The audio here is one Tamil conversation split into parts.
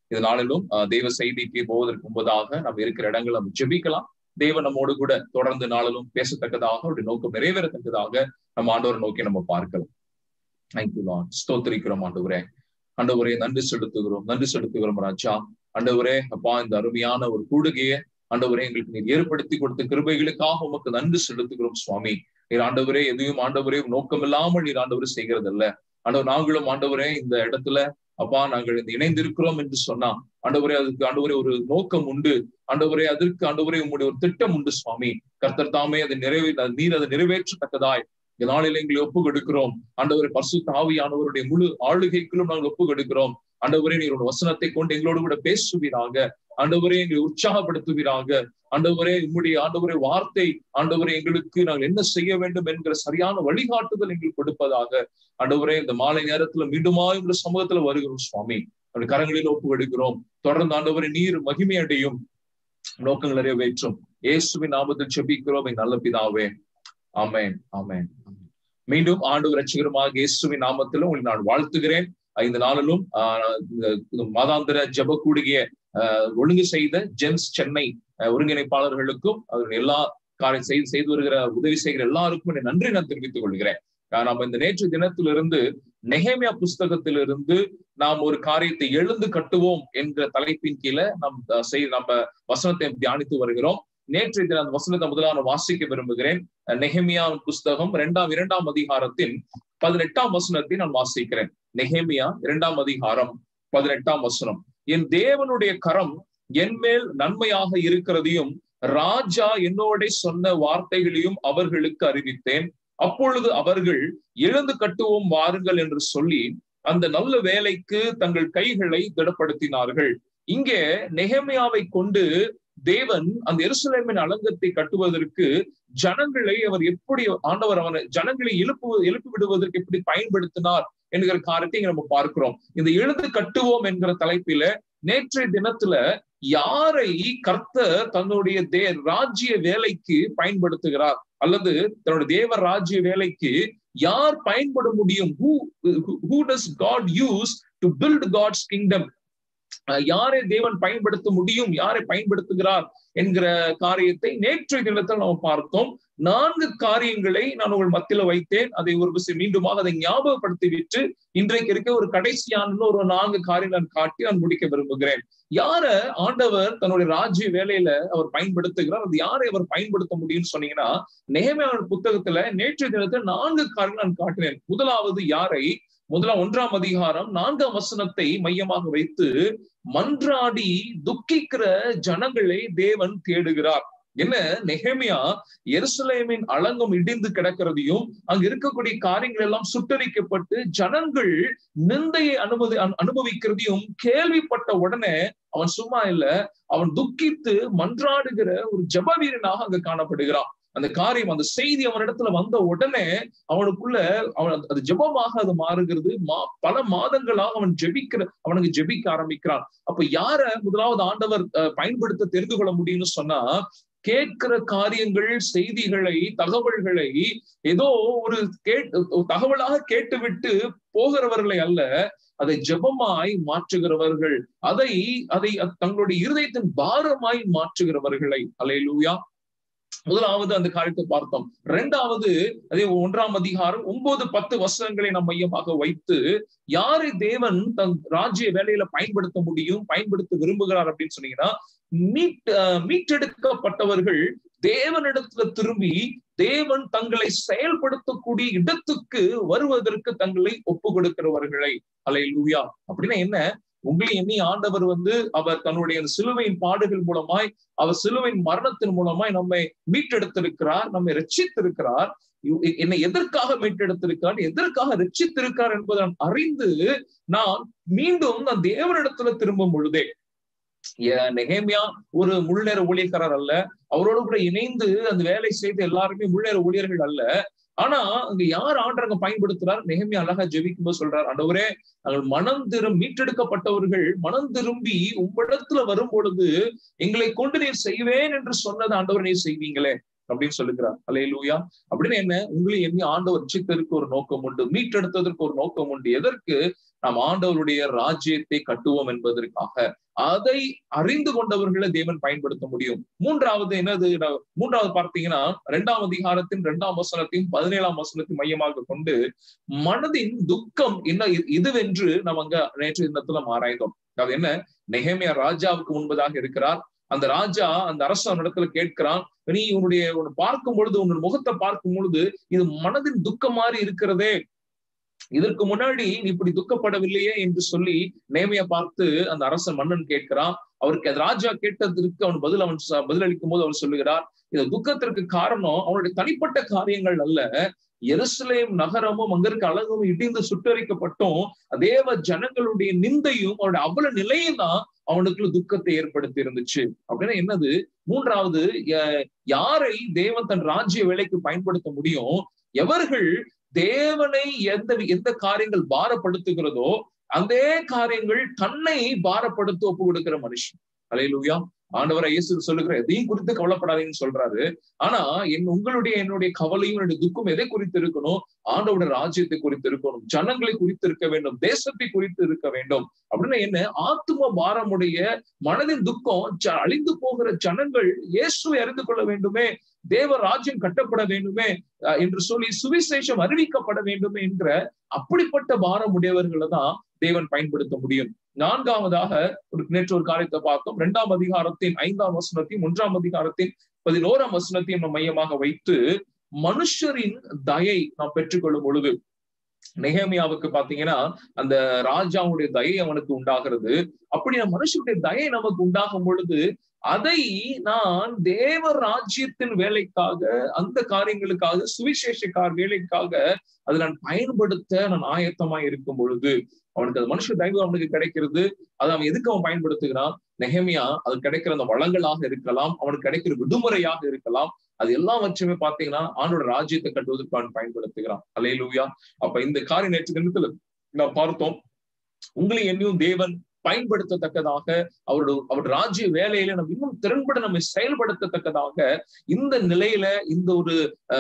இந்த நாளிலும் தெய்வ செய்திக்கு போவதற்கு முன்பதாக நம்ம இருக்கிற இடங்கள் நம்ம ஜெபிக்கலாம் தேவன் நம்மோடு கூட தொடர்ந்து நாளிலும் பேசத்தக்கதாக அவருடைய நோக்கம் நிறைவேறத்தக்கதாக நம்ம ஆண்டவரை நோக்கி நம்ம பார்க்கலாம் தேங்க்யூ லான் ஸ்தோத்திரிக்கிறோம் ஆண்டவரே ஆண்டவரே நன்றி செலுத்துகிறோம் நன்றி செலுத்துகிறோம் ராஜா ஆண்டவரே அப்பா இந்த அருமையான ஒரு கூடுகையை ஆண்டவரே எங்களுக்கு நீர் ஏற்படுத்தி கொடுத்த கிருபைகளுக்காக உமக்கு நன்றி செலுத்துகிறோம் சுவாமி நீர் ஆண்டவரே எதையும் ஆண்டவரே நோக்கம் இல்லாமல் நீர் ஆண்டவரே செய்கிறது இல்ல ஆண்டவர் நாங்களும் ஆண்டவரே இந்த இடத்துல அப்பா நாங்கள் இந்த இணைந்திருக்கிறோம் என்று சொன்னா ஆண்டவரே அதுக்கு ஆண்டவரே ஒரு நோக்கம் உண்டு ஆண்டவரே அதற்கு ஆண்டவரே உங்களுடைய ஒரு திட்டம் உண்டு சுவாமி கர்த்தர் தாமே அதை நிறைவே நீர் அதை நிறைவேற்றத்தக்கதாய் இந்த நாளில் எங்களை ஒப்பு கொடுக்கிறோம் ஆண்டவரை பசு தாவியானவருடைய முழு ஆளுகைக்குள்ளும் நாங்கள் ஒப்பு கொடுக்கிறோம் ஆண்டவரே நீரோட வசனத்தை கொண்டு எங்களோடு கூட பேசுவீராக ஆண்டவரே எங்களை உற்சாகப்படுத்துவீராக ஆண்டவரே உம்முடைய ஆண்டவரே வார்த்தை ஆண்டவரே எங்களுக்கு நாங்கள் என்ன செய்ய வேண்டும் என்கிற சரியான வழிகாட்டுதல் எங்களுக்கு கொடுப்பதாக ஆண்டவரே இந்த மாலை நேரத்துல மீண்டுமா இந்த சமூகத்துல வருகிறோம் சுவாமி அப்படி கரங்களில் ஒப்பு எடுக்கிறோம் தொடர்ந்து ஆண்டவரை நீர் மகிமை அடையும் நோக்கங்கள் நிறைவேற்றும் இயேசுவின் நாமத்தில் செபிக்கிறோம் நல்ல பிதாவே ஆமேன் ஆமேன் மீண்டும் ஆண்டு ரட்சிகரமாக இயேசுவின் நாமத்தில் உங்களை நான் வாழ்த்துகிறேன் இந்த நாளிலும் மாதாந்திர ஜப கூடுகைய ஒழுங்கு செய்த ஜென்ஸ் சென்னை ஒருங்கிணைப்பாளர்களுக்கும் எல்லா காரியம் செய்து செய்து வருகிற உதவி செய்கிற எல்லாருக்கும் நன்றி நான் தெரிவித்துக் கொள்கிறேன் நம்ம இந்த நேற்று தினத்திலிருந்து நெகேமியா புஸ்தகத்திலிருந்து நாம் ஒரு காரியத்தை எழுந்து கட்டுவோம் என்ற தலைப்பின் கீழே நம் செய் நம்ம வசனத்தை தியானித்து வருகிறோம் நேற்றைய தினம் அந்த வசனத்தை முதலாக வாசிக்க விரும்புகிறேன் நெஹேமியா புஸ்தகம் இரண்டாம் இரண்டாம் அதிகாரத்தின் பதினெட்டாம் வசனத்தை நான் வாசிக்கிறேன் நெஹேமியா இரண்டாம் அதிகாரம் பதினெட்டாம் வசனம் என் தேவனுடைய கரம் என் மேல் நன்மையாக இருக்கிறதையும் ராஜா என்னோட சொன்ன வார்த்தைகளையும் அவர்களுக்கு அறிவித்தேன் அப்பொழுது அவர்கள் எழுந்து கட்டுவோம் வாருங்கள் என்று சொல்லி அந்த நல்ல வேலைக்கு தங்கள் கைகளை திடப்படுத்தினார்கள் இங்கே நெகமியாவை கொண்டு தேவன் அந்த எருசலேமின் அலங்கத்தை கட்டுவதற்கு ஜனங்களை அவர் எப்படி ஆண்டவர் அவனை ஜனங்களை எழுப்பு எழுப்பி விடுவதற்கு எப்படி பயன்படுத்தினார் என்கிற காரியத்தை நம்ம பார்க்கிறோம் இந்த எழுந்து கட்டுவோம் என்கிற தலைப்பில நேற்றைய தினத்துல யாரை கர்த்தர் தன்னுடைய தே ராஜ்ய வேலைக்கு பயன்படுத்துகிறார் அல்லது தன்னுடைய தேவ ராஜ்ய வேலைக்கு யார் பயன்பட முடியும் who who does God use to build God's kingdom யாரை தேவன் பயன்படுத்த முடியும் யாரை பயன்படுத்துகிறார் என்கிற காரியத்தை நேற்றைய தினத்தில் நாம் பார்த்தோம் நான்கு காரியங்களை நான் உங்கள் மத்தியில வைத்தேன் அதை ஒரு விஷயம் மீண்டுமாக அதை ஞாபகப்படுத்தி விட்டு இன்றைக்கு இருக்க ஒரு கடைசியான ஒரு நான்கு காரியம் நான் காட்டி நான் முடிக்க விரும்புகிறேன் யார ஆண்டவர் தன்னுடைய ராஜ்ய வேலையில அவர் பயன்படுத்துகிறார் அது யாரை அவர் பயன்படுத்த முடியும்னு சொன்னீங்கன்னா நேமையான புத்தகத்துல நேற்றைய தினத்தில் நான்கு காரியங்கள் நான் காட்டினேன் முதலாவது யாரை முதலாம் ஒன்றாம் அதிகாரம் நான்காம் வசனத்தை மையமாக வைத்து மன்றாடி துக்கிக்கிற ஜனங்களை தேவன் தேடுகிறார் என்ன நெஹமியா எருசலேமின் அலங்கம் இடிந்து கிடக்கிறதையும் அங்க இருக்கக்கூடிய காரியங்கள் எல்லாம் சுட்டரிக்கப்பட்டு ஜனங்கள் நிந்தையை அனுமதி அனுபவிக்கிறதையும் கேள்விப்பட்ட உடனே அவன் சும்மா இல்ல அவன் துக்கித்து மன்றாடுகிற ஒரு ஜப வீரனாக அங்க காணப்படுகிறான் அந்த காரியம் அந்த செய்தி அவனிடத்துல வந்த உடனே அவனுக்குள்ள அவன் அது ஜெபமாக அது மாறுகிறது மா பல மாதங்களாக அவன் ஜெபிக்கிற அவனுக்கு ஜெபிக்க ஆரம்பிக்கிறான் அப்ப யார முதலாவது ஆண்டவர் பயன்படுத்த தெரிந்து கொள்ள முடியும்னு சொன்னா கேட்கிற காரியங்கள் செய்திகளை தகவல்களை ஏதோ ஒரு கேட் தகவலாக கேட்டுவிட்டு போகிறவர்களை அல்ல அதை ஜெபமாய் மாற்றுகிறவர்கள் அதை அதை தங்களுடைய இருதயத்தின் பாரமாய் மாற்றுகிறவர்களை அலையலூயா முதலாவது அந்த காரியத்தை பார்த்தோம் இரண்டாவது அதே ஒன்றாம் அதிகாரம் ஒன்பது பத்து வசனங்களை நம் மையமாக வைத்து யாரை தேவன் தன் ராஜ்ய வேலையில பயன்படுத்த முடியும் பயன்படுத்த விரும்புகிறார் அப்படின்னு சொன்னீங்கன்னா மீட் மீட்டெடுக்கப்பட்டவர்கள் தேவனிடத்துல திரும்பி தேவன் தங்களை செயல்படுத்தக்கூடிய இடத்துக்கு வருவதற்கு தங்களை ஒப்பு கொடுக்கிறவர்களை அலை லூயா அப்படின்னா என்ன உங்களை எண்ணி ஆண்டவர் வந்து அவர் தன்னுடைய சிலுவையின் பாடுகள் மூலமாய் அவர் சிலுவையின் மரணத்தின் மூலமாய் நம்மை மீட்டெடுத்திருக்கிறார் நம்மை ரட்சித்திருக்கிறார் என்னை எதற்காக மீட்டெடுத்திருக்கார் எதற்காக ரட்சித்திருக்கார் என்பதை நான் அறிந்து நான் மீண்டும் நான் தேவனிடத்துல திரும்பும் பொழுதே நெகேமியா ஒரு முழுநேர ஊழியக்காரர் அல்ல அவரோடு கூட இணைந்து அந்த வேலை செய்த எல்லாருமே முழுநேர ஊழியர்கள் அல்ல ஆனா அங்க யார் ஆண்டரங்க பயன்படுத்துறார் நெகமியா அழகா ஜெபிக்கும் போது சொல்றார் ஆண்டவரே நாங்கள் மனம் திரும் மீட்டெடுக்கப்பட்டவர்கள் மனம் திரும்பி உங்களிடத்துல வரும் பொழுது எங்களை கொண்டு நீர் செய்வேன் என்று சொன்னது ஆண்டவர் நீர் செய்வீங்களே அப்படின்னு சொல்லுகிறார் அலே லூயா அப்படின்னு என்ன உங்களை எண்ணி ஆண்டவர் ரட்சித்ததற்கு ஒரு நோக்கம் உண்டு மீட்டெடுத்ததற்கு ஒரு நோக்கம் உண்டு எதற்கு நாம் ஆண்டவருடைய ராஜ்யத்தை கட்டுவோம் என்பதற்காக அதை அறிந்து கொண்டவர்களை தேவன் பயன்படுத்த முடியும் மூன்றாவது என்னது மூன்றாவது பார்த்தீங்கன்னா இரண்டாம் அதிகாரத்தின் இரண்டாம் வசனத்தையும் பதினேழாம் வசனத்தையும் மையமாக கொண்டு மனதின் துக்கம் என்ன இதுவென்று நம்ம அங்க நேற்று தினத்துல ஆராய்ந்தோம் அது என்ன நெகேமியா ராஜாவுக்கு முன்பதாக இருக்கிறார் அந்த ராஜா அந்த அரசன் இடத்துல கேட்கிறான் நீ உன்னுடைய உன்னை பார்க்கும் பொழுது உன்னோட முகத்தை பார்க்கும் பொழுது இது மனதின் துக்கம் மாதிரி இருக்கிறதே இதற்கு முன்னாடி நீ இப்படி துக்கப்படவில்லையே என்று சொல்லி நேமைய பார்த்து அந்த அரசன் மன்னன் கேட்கிறான் அவருக்கு அது ராஜா கேட்டதற்கு அவன் பதில் அவன் பதிலளிக்கும் போது அவர் சொல்லுகிறார் இந்த துக்கத்திற்கு காரணம் அவனுடைய தனிப்பட்ட காரியங்கள் அல்ல எருசலேம் நகரமும் அங்க இருக்க அழகும் இடிந்து சுட்டரிக்கப்பட்டும் தேவ ஜனங்களுடைய நிந்தையும் அவருடைய அவல நிலையும் தான் அவனுக்குள்ள துக்கத்தை ஏற்படுத்தி இருந்துச்சு அப்படின்னா என்னது மூன்றாவது யாரை தேவன் தன் ராஜ்ய வேலைக்கு பயன்படுத்த முடியும் எவர்கள் தேவனை எந்த எந்த காரியங்கள் பாரப்படுத்துகிறதோ அதே காரியங்கள் தன்னை பாரப்படுத்த ஒப்பு கொடுக்கிற மனுஷன் அலையிலுயா ஆண்டவரை இயேசு சொல்லுகிற எதையும் குறித்து கவலைப்படாதீங்கன்னு சொல்றாரு ஆனா என் உங்களுடைய என்னுடைய கவலையும் என்னுடைய துக்கம் எதை குறித்து இருக்கணும் ஆண்டவோட ராஜ்யத்தை குறித்து இருக்கணும் ஜனங்களை குறித்து இருக்க வேண்டும் தேசத்தை குறித்து இருக்க வேண்டும் அப்படின்னா என்ன ஆத்ம பாரமுடைய மனதின் துக்கம் அழிந்து போகிற ஜனங்கள் இயேசுவை அறிந்து கொள்ள வேண்டுமே தேவ ராஜ்யம் கட்டப்பட வேண்டுமே என்று சொல்லி சுவிசேஷம் அறிவிக்கப்பட வேண்டுமே என்ற அப்படிப்பட்ட பாரம் உடையவர்களை தான் தேவன் பயன்படுத்த முடியும் நான்காவதாக ஒரு நேற்று ஒரு காரியத்தை பார்த்தோம் இரண்டாம் அதிகாரத்தின் ஐந்தாம் வசனத்தையும் ஒன்றாம் அதிகாரத்தின் பதினோராம் வசனத்தையும் நம்ம மையமாக வைத்து மனுஷரின் தயை நாம் பெற்றுக்கொள்ளும் பொழுது நெகேமியாவுக்கு பாத்தீங்கன்னா அந்த ராஜாவுடைய தயை அவனுக்கு உண்டாகிறது அப்படி மனுஷனுடைய தயை நமக்கு உண்டாகும் பொழுது அதை நான் தேவ ராஜ்யத்தின் வேலைக்காக அந்த காரியங்களுக்காக சுவிசேஷக்கார் வேலைக்காக அதை நான் பயன்படுத்த நான் ஆயத்தமா இருக்கும் பொழுது அவனுக்கு அது மனுஷ தயவு அவனுக்கு கிடைக்கிறது அதை அவன் எதுக்கு அவன் பயன்படுத்துகிறான் நெகமியா அது கிடைக்கிற அந்த வளங்களாக இருக்கலாம் அவனுக்கு கிடைக்கிற விடுமுறையாக இருக்கலாம் அது எல்லாவற்றையுமே பாத்தீங்கன்னா ஆண்டோட ராஜ்யத்தை கட்டுவதற்கு அவன் பயன்படுத்துகிறான் அலையலூயா அப்ப இந்த காரிய நேற்று தினத்துல நான் பார்த்தோம் உங்களை என்னையும் தேவன் பயன்படுத்தத்தக்கதாக அவரோட அவருடைய ராஜ்ய வேலையில நம்ம இன்னும் திறன்பட நம்ம செயல்படுத்தத்தக்கதாக இந்த நிலையில இந்த ஒரு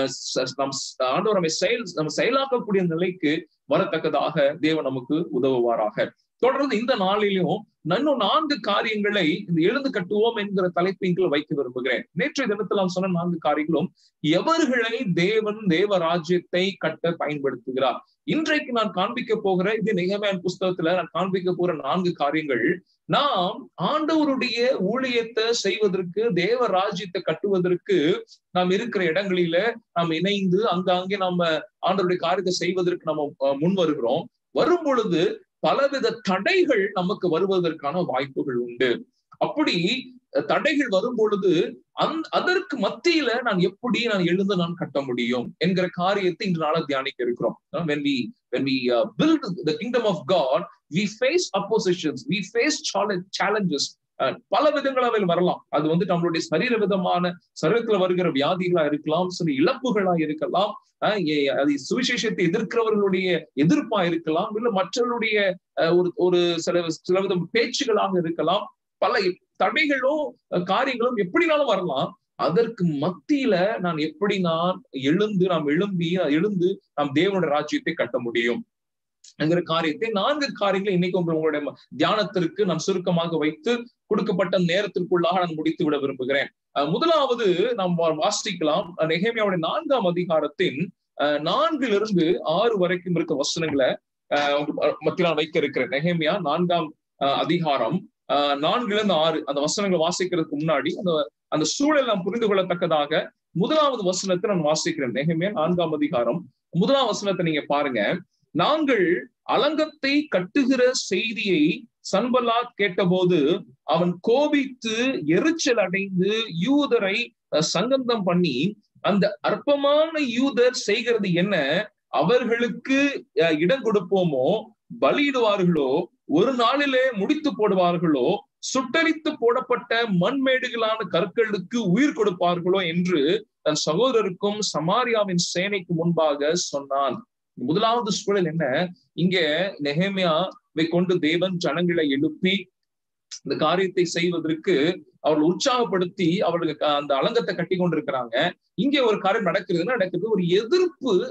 நம் ஆண்டவர் நம்ம செயல் நம்ம செயலாக்கக்கூடிய நிலைக்கு வரத்தக்கதாக தேவன் நமக்கு உதவுவாராக தொடர்ந்து இந்த நாளிலும் இன்னும் நான்கு காரியங்களை இந்த எழுந்து கட்டுவோம் என்கிற தலைப்பின் வைக்க விரும்புகிறேன் நேற்றைய தினத்தில் நாம் சொன்ன நான்கு காரியங்களும் எவர்களை தேவன் தேவ ராஜ்யத்தை கட்ட பயன்படுத்துகிறார் இன்றைக்கு நான் காண்பிக்க போகிற இது நிகமேன் புஸ்தகத்துல நான் காண்பிக்க போகிற நான்கு காரியங்கள் நாம் ஆண்டவருடைய ஊழியத்தை செய்வதற்கு தேவ ராஜ்யத்தை கட்டுவதற்கு நாம் இருக்கிற இடங்களில நாம் இணைந்து அங்காங்கே நம்ம ஆண்டவருடைய காரியத்தை செய்வதற்கு நம்ம முன் வருகிறோம் வரும் பொழுது பலவித தடைகள் நமக்கு வருவதற்கான வாய்ப்புகள் உண்டு அப்படி தடைகள் வரும் பொழுது அந் அதற்கு மத்தியில நான் எப்படி நான் எழுந்து நான் கட்ட முடியும் என்கிற காரியத்தை இன்று நாள தியானிக்க இருக்கிறோம் when we when we uh, build the kingdom of god we face oppositions we face challenges பல விதங்களாவில் வரலாம் அது வந்து நம்மளுடைய சரீர விதமான சரீரத்துல வருகிற வியாதிகளா இருக்கலாம் சில இழப்புகளா இருக்கலாம் அது சுவிசேஷத்தை எதிர்க்கிறவர்களுடைய எதிர்ப்பா இருக்கலாம் இல்ல மற்றவர்களுடைய ஒரு ஒரு சில சில விதம் பேச்சுகளாக இருக்கலாம் பல தடைகளும் காரியங்களும் எப்படினாலும் வரலாம் அதற்கு மத்தியில நான் எப்படி நான் எழுந்து நாம் எழும்பி எழுந்து நாம் தேவனுடைய ராஜ்யத்தை கட்ட முடியும் என்கிற காரியத்தை நான்கு காரியங்களை இன்னைக்கு உங்களுடைய தியானத்திற்கு நான் சுருக்கமாக வைத்து கொடுக்கப்பட்ட நேரத்திற்குள்ளாக நான் முடித்து விட விரும்புகிறேன் முதலாவது நாம் வாசிக்கலாம் நெகேமியாவுடைய நான்காம் அதிகாரத்தின் நான்கிலிருந்து ஆறு வரைக்கும் இருக்க வசனங்களை மத்தியில் நான் வைக்க இருக்கிறேன் நெகேமியா நான்காம் அதிகாரம் நான்குல இருந்து ஆறு அந்த வசனங்களை வாசிக்கிறதுக்கு முன்னாடி அந்த அந்த சூழல் நாம் புரிந்து கொள்ளத்தக்கதாக முதலாவது வசனத்தை நான் வாசிக்கிறேன் நெகமே நான்காம் அதிகாரம் முதலாம் வசனத்தை நீங்க பாருங்க நாங்கள் அலங்கத்தை கட்டுகிற செய்தியை சன்பலாத் கேட்டபோது அவன் கோபித்து எரிச்சல் அடைந்து யூதரை சங்கந்தம் பண்ணி அந்த அற்பமான யூதர் செய்கிறது என்ன அவர்களுக்கு இடம் கொடுப்போமோ பலியிடுவார்களோ ஒரு நாளிலே முடித்து போடுவார்களோ சுட்டரித்து போடப்பட்ட மண்மேடுகளான கற்களுக்கு உயிர் கொடுப்பார்களோ என்று தன் சகோதரருக்கும் சமாரியாவின் சேனைக்கு முன்பாக சொன்னான் முதலாவது சூழல் என்ன இங்க நெஹேமியாவை கொண்டு தேவன் ஜனங்களை எழுப்பி இந்த காரியத்தை செய்வதற்கு அவர்கள் உற்சாகப்படுத்தி அவர்களுக்கு அந்த அலங்கத்தை கட்டி கொண்டிருக்கிறாங்க இங்கே ஒரு காரியம் நடக்கிறதுன்னா நடக்கிறது ஒரு எதிர்ப்பு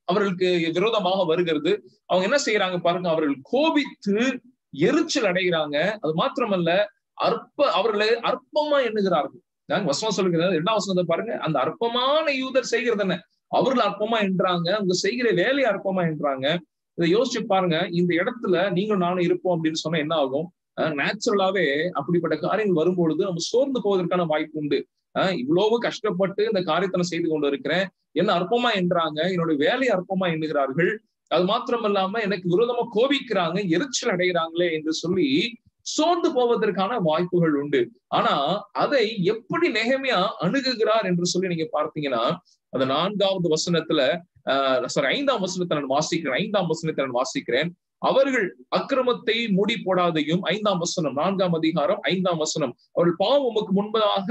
அவர்களுக்கு விரோதமாக வருகிறது அவங்க என்ன செய்யறாங்க பாருங்க அவர்கள் கோபித்து எரிச்சல் அடைகிறாங்க அது மாத்திரமல்ல அற்ப அவர்களை அற்பமா எண்ணுகிறார்கள் வசனம் சொல்லுகிறது என்ன வசனத்தை பாருங்க அந்த அற்பமான யூதர் செய்கிறது என்ன அவர்கள் அற்பமா என்றாங்க அவங்க செய்கிற வேலையை அற்பமா என்றாங்க இதை யோசிச்சு பாருங்க இந்த இடத்துல நீங்களும் நானும் இருப்போம் அப்படின்னு சொன்னா என்ன ஆகும் நேச்சுரலாவே அப்படிப்பட்ட காரியங்கள் வரும்பொழுது நம்ம சோர்ந்து போவதற்கான வாய்ப்பு உண்டு இவ்வளவு கஷ்டப்பட்டு இந்த காரியத்தை செய்து கொண்டு இருக்கிறேன் என்ன அற்பமா என்றாங்க என்னுடைய வேலையை அற்பமா எண்ணுகிறார்கள் அது மாத்திரம் இல்லாம எனக்கு விரோதமா கோபிக்கிறாங்க எரிச்சல் அடைகிறாங்களே என்று சொல்லி சோர்ந்து போவதற்கான வாய்ப்புகள் உண்டு ஆனா அதை எப்படி நெகமையா அணுகுகிறார் என்று சொல்லி நீங்க பார்த்தீங்கன்னா அந்த நான்காவது வசனத்துல ஆஹ் சாரி ஐந்தாம் வசனத்தை நான் வாசிக்கிறேன் ஐந்தாம் வசனத்தை நான் வாசிக்கிறேன் அவர்கள் அக்கிரமத்தை மூடி போடாதையும் ஐந்தாம் வசனம் நான்காம் அதிகாரம் ஐந்தாம் வசனம் அவர்கள் பாவம் உமக்கு முன்பதாக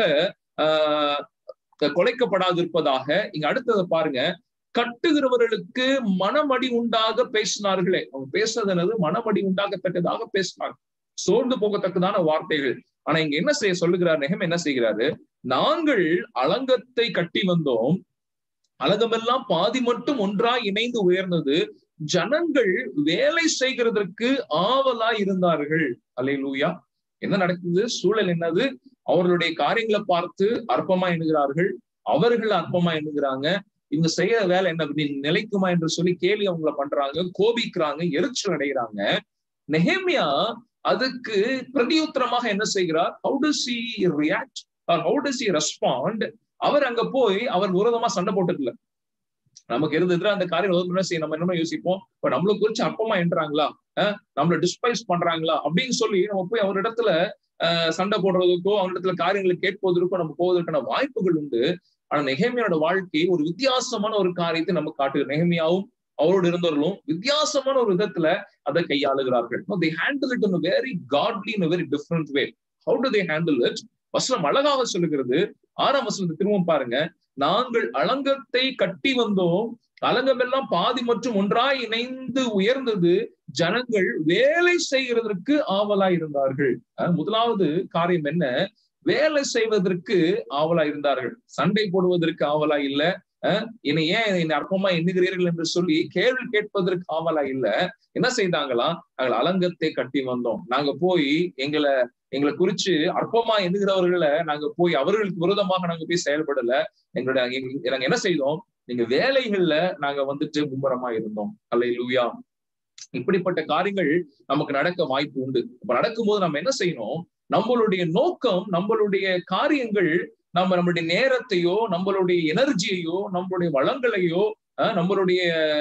ஆஹ் கொலைக்கப்படாதிருப்பதாக இங்க அடுத்ததை பாருங்க கட்டுகிறவர்களுக்கு மனமடி உண்டாக பேசினார்களே அவங்க பேசுறது என்னது மனமடி உண்டாகத்தக்கதாக பேசினாங்க சோர்ந்து போகத்தக்கதான வார்த்தைகள் ஆனா இங்க என்ன செய்ய சொல்லுகிறார் நெகம் என்ன செய்கிறாரு நாங்கள் அலங்கத்தை கட்டி வந்தோம் அலங்கமெல்லாம் பாதி மட்டும் ஒன்றாய் இணைந்து உயர்ந்தது ஜனங்கள் வேலை செய்கிறதற்கு ஆவலா இருந்தார்கள் அலை லூயா என்ன நடக்குது சூழல் என்னது அவர்களுடைய காரியங்களை பார்த்து அற்பமா எண்ணுகிறார்கள் அவர்கள் அற்பமா எண்ணுகிறாங்க இவங்க செய்யற வேலை என்ன நிலைக்குமா என்று சொல்லி கேள்வி அவங்கள பண்றாங்க கோபிக்கிறாங்க எரிச்சல் அடைகிறாங்க நெஹேமியா அதுக்கு பிரதியுத்தரமாக என்ன செய்கிறார் how does he react or how does he respond அவர் அங்க போய் அவர் விரோதமா சண்டை போட்டதில்ல நமக்கு இருந்ததுல அந்த காரியம் என்ன செய்ய நம்ம என்ன யோசிப்போம் இப்ப நம்மளை குறிச்சு அப்பமா என்றாங்களா நம்மளை டிஸ்பைஸ் பண்றாங்களா அப்படின்னு சொல்லி நம்ம போய் அவர் இடத்துல அஹ் சண்டை போடுறதுக்கோ அவங்க இடத்துல காரியங்களை கேட்பதற்கோ நம்ம போவதற்கான வாய்ப்புகள் உண்டு ஆனா நெகமியோட வாழ்க்கை ஒரு வித்தியாசமான ஒரு காரியத்தை நம்ம காட்டுது நெகமியாவும் அவரோடு இருந்தவர்களும் வித்தியாசமான ஒரு விதத்துல அதை கையாளுகிறார்கள் they handle it in very godly in very different way how do they handle it வசனம் அழகாக சொல்லுகிறது ஆறாம் வசனத்தை திரும்பவும் பாருங்க நாங்கள் அலங்கத்தை கட்டி வந்தோம் அலங்கமெல்லாம் பாதி மற்றும் ஒன்றாய் இணைந்து உயர்ந்தது ஜனங்கள் வேலை செய்கிறதற்கு ஆவலா இருந்தார்கள் முதலாவது காரியம் என்ன வேலை செய்வதற்கு ஆவலா இருந்தார்கள் சண்டை போடுவதற்கு ஆவலா இல்ல என்னை ஏன் என்னை அற்பமா எண்ணுகிறீர்கள் என்று சொல்லி கேள்வி கேட்பதற்கு ஆவலா இல்ல என்ன செய்தாங்களா நாங்கள் அலங்கத்தை கட்டி வந்தோம் நாங்க போய் எங்களை எங்களை குறிச்சு அற்பமா எண்ணுகிறவர்களை நாங்க போய் அவர்களுக்கு விரோதமாக நாங்க போய் செயல்படல எங்களுடைய நாங்க என்ன செய்தோம் நீங்க வேலைகள்ல நாங்க வந்துட்டு மும்முரமா இருந்தோம் அல்ல லூயா இப்படிப்பட்ட காரியங்கள் நமக்கு நடக்க வாய்ப்பு உண்டு இப்ப நடக்கும்போது நம்ம என்ன செய்யணும் நம்மளுடைய நோக்கம் நம்மளுடைய காரியங்கள் நம்ம நம்மளுடைய நேரத்தையோ நம்மளுடைய எனர்ஜியையோ நம்மளுடைய வளங்களையோ நம்மளுடைய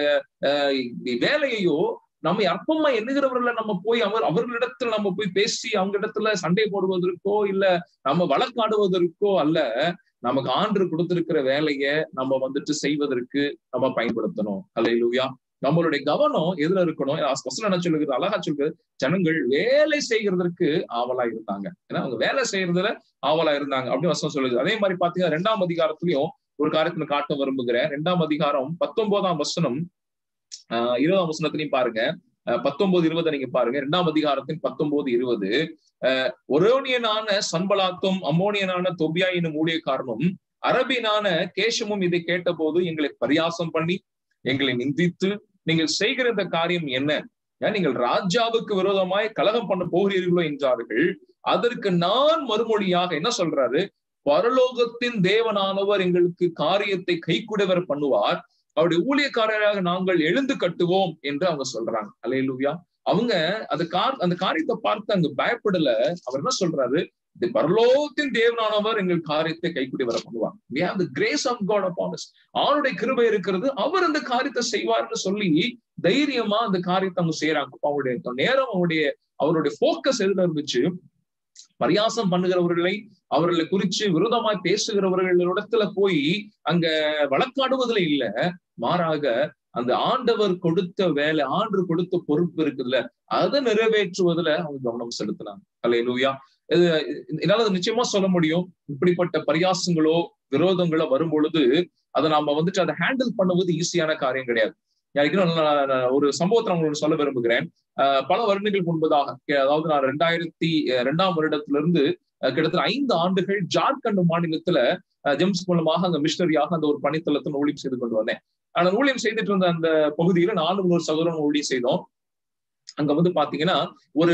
வேலையையோ நம்ம அற்பமா எண்ணுகிறவர்களை நம்ம போய் அவர் அவர்களிடத்துல நம்ம போய் பேசி அவங்க இடத்துல சண்டை போடுவதற்கோ இல்ல நம்ம வழக்காடுவதற்கோ அல்ல நமக்கு ஆண்டு கொடுத்திருக்கிற வேலையை நம்ம வந்துட்டு செய்வதற்கு நம்ம பயன்படுத்தணும் அல்லையா நம்மளுடைய கவனம் எதுல இருக்கணும் வசனம் என்ன சொல்லுகிறது அழகா சொல்லுது ஜனங்கள் வேலை செய்கிறதற்கு ஆவலா இருந்தாங்க ஏன்னா அவங்க வேலை செய்யறதுல ஆவலா இருந்தாங்க அப்படின்னு வசனம் சொல்லுது அதே மாதிரி பாத்தீங்கன்னா ரெண்டாம் அதிகாரத்திலையும் ஒரு காரியத்துல காட்ட விரும்புகிறேன் ரெண்டாம் அதிகாரம் பத்தொன்பதாம் வசனம் ஆஹ் இருபதாம் வசனத்திலையும் பாருங்க பத்தொன்பது இருபதை நீங்க பாருங்க ரெண்டாம் அதிகாரத்தின் பத்தொன்பது இருபது அஹ் ஒரோனியனான சன்பலாத்தும் அம்மோனியனான தொபியா என்னும் ஊழியக்காரனும் அரபினான கேஷமும் இதை கேட்டபோது எங்களை பரியாசம் பண்ணி எங்களை நிந்தித்து நீங்கள் செய்கிற இந்த காரியம் என்ன நீங்கள் ராஜாவுக்கு விரோதமாய் கலகம் பண்ண போகிறீர்களோ என்றார்கள் அதற்கு நான் மறுமொழியாக என்ன சொல்றாரு பரலோகத்தின் தேவனானவர் எங்களுக்கு காரியத்தை கைக்குடவர் பண்ணுவார் அவருடைய ஊழியக்காரராக நாங்கள் எழுந்து கட்டுவோம் என்று அவங்க சொல்றாங்க அலையலூயா அவங்க அந்த கார் அந்த காரியத்தை பார்த்து அங்க பயப்படல அவர் என்ன சொல்றாரு இந்த பரலோகத்தின் தேவனானவர் எங்கள் காரியத்தை கைக்குடி வர பண்ணுவாங்க we have the grace of god upon us அவருடைய கிருபை இருக்கிறது அவர் அந்த காரியத்தை செய்வார்னு சொல்லி தைரியமா அந்த காரியத்தை அவங்க செய்யறாங்க அவருடைய நேரம் அவருடைய அவருடைய போக்கஸ் எதுல இருந்துச்சு பரியாசம் பண்ணுகிறவர்களை அவர்களை குறிச்சு விரோதமாய் பேசுகிறவர்களிடத்துல போய் அங்க வழக்காடுவதுல இல்ல மாறாக அந்த ஆண்டவர் கொடுத்த வேலை ஆண்டு கொடுத்த பொறுப்பு இருக்குல்ல அதை நிறைவேற்றுவதுல அவங்க கவனம் செலுத்தினாங்க அல்ல லூயா இது என்னால நிச்சயமா சொல்ல முடியும் இப்படிப்பட்ட பரியாசங்களோ விரோதங்களோ வரும் பொழுது அதை நாம வந்துட்டு அதை ஹேண்டில் பண்ணுவது ஈஸியான காரியம் கிடையாது ஒரு சம்பவத்தை நான் உங்களுக்கு சொல்ல விரும்புகிறேன் பல வருடங்கள் முன்பதாக அதாவது நான் ரெண்டாயிரத்தி ரெண்டாம் வருடத்திலிருந்து கிட்டத்தட்ட ஐந்து ஆண்டுகள் ஜார்க்கண்ட் மாநிலத்துல ஜெம்ஸ் மூலமாக அங்க மிஷனரியாக அந்த ஒரு பணித்தளத்தை ஊழியம் செய்து கொண்டு வந்தேன் ஆனா ஊழியம் செய்துட்டு இருந்த அந்த பகுதியில நானும் ஒரு சகோதரன் ஊழியம் செய்தோம் அங்க வந்து பாத்தீங்கன்னா ஒரு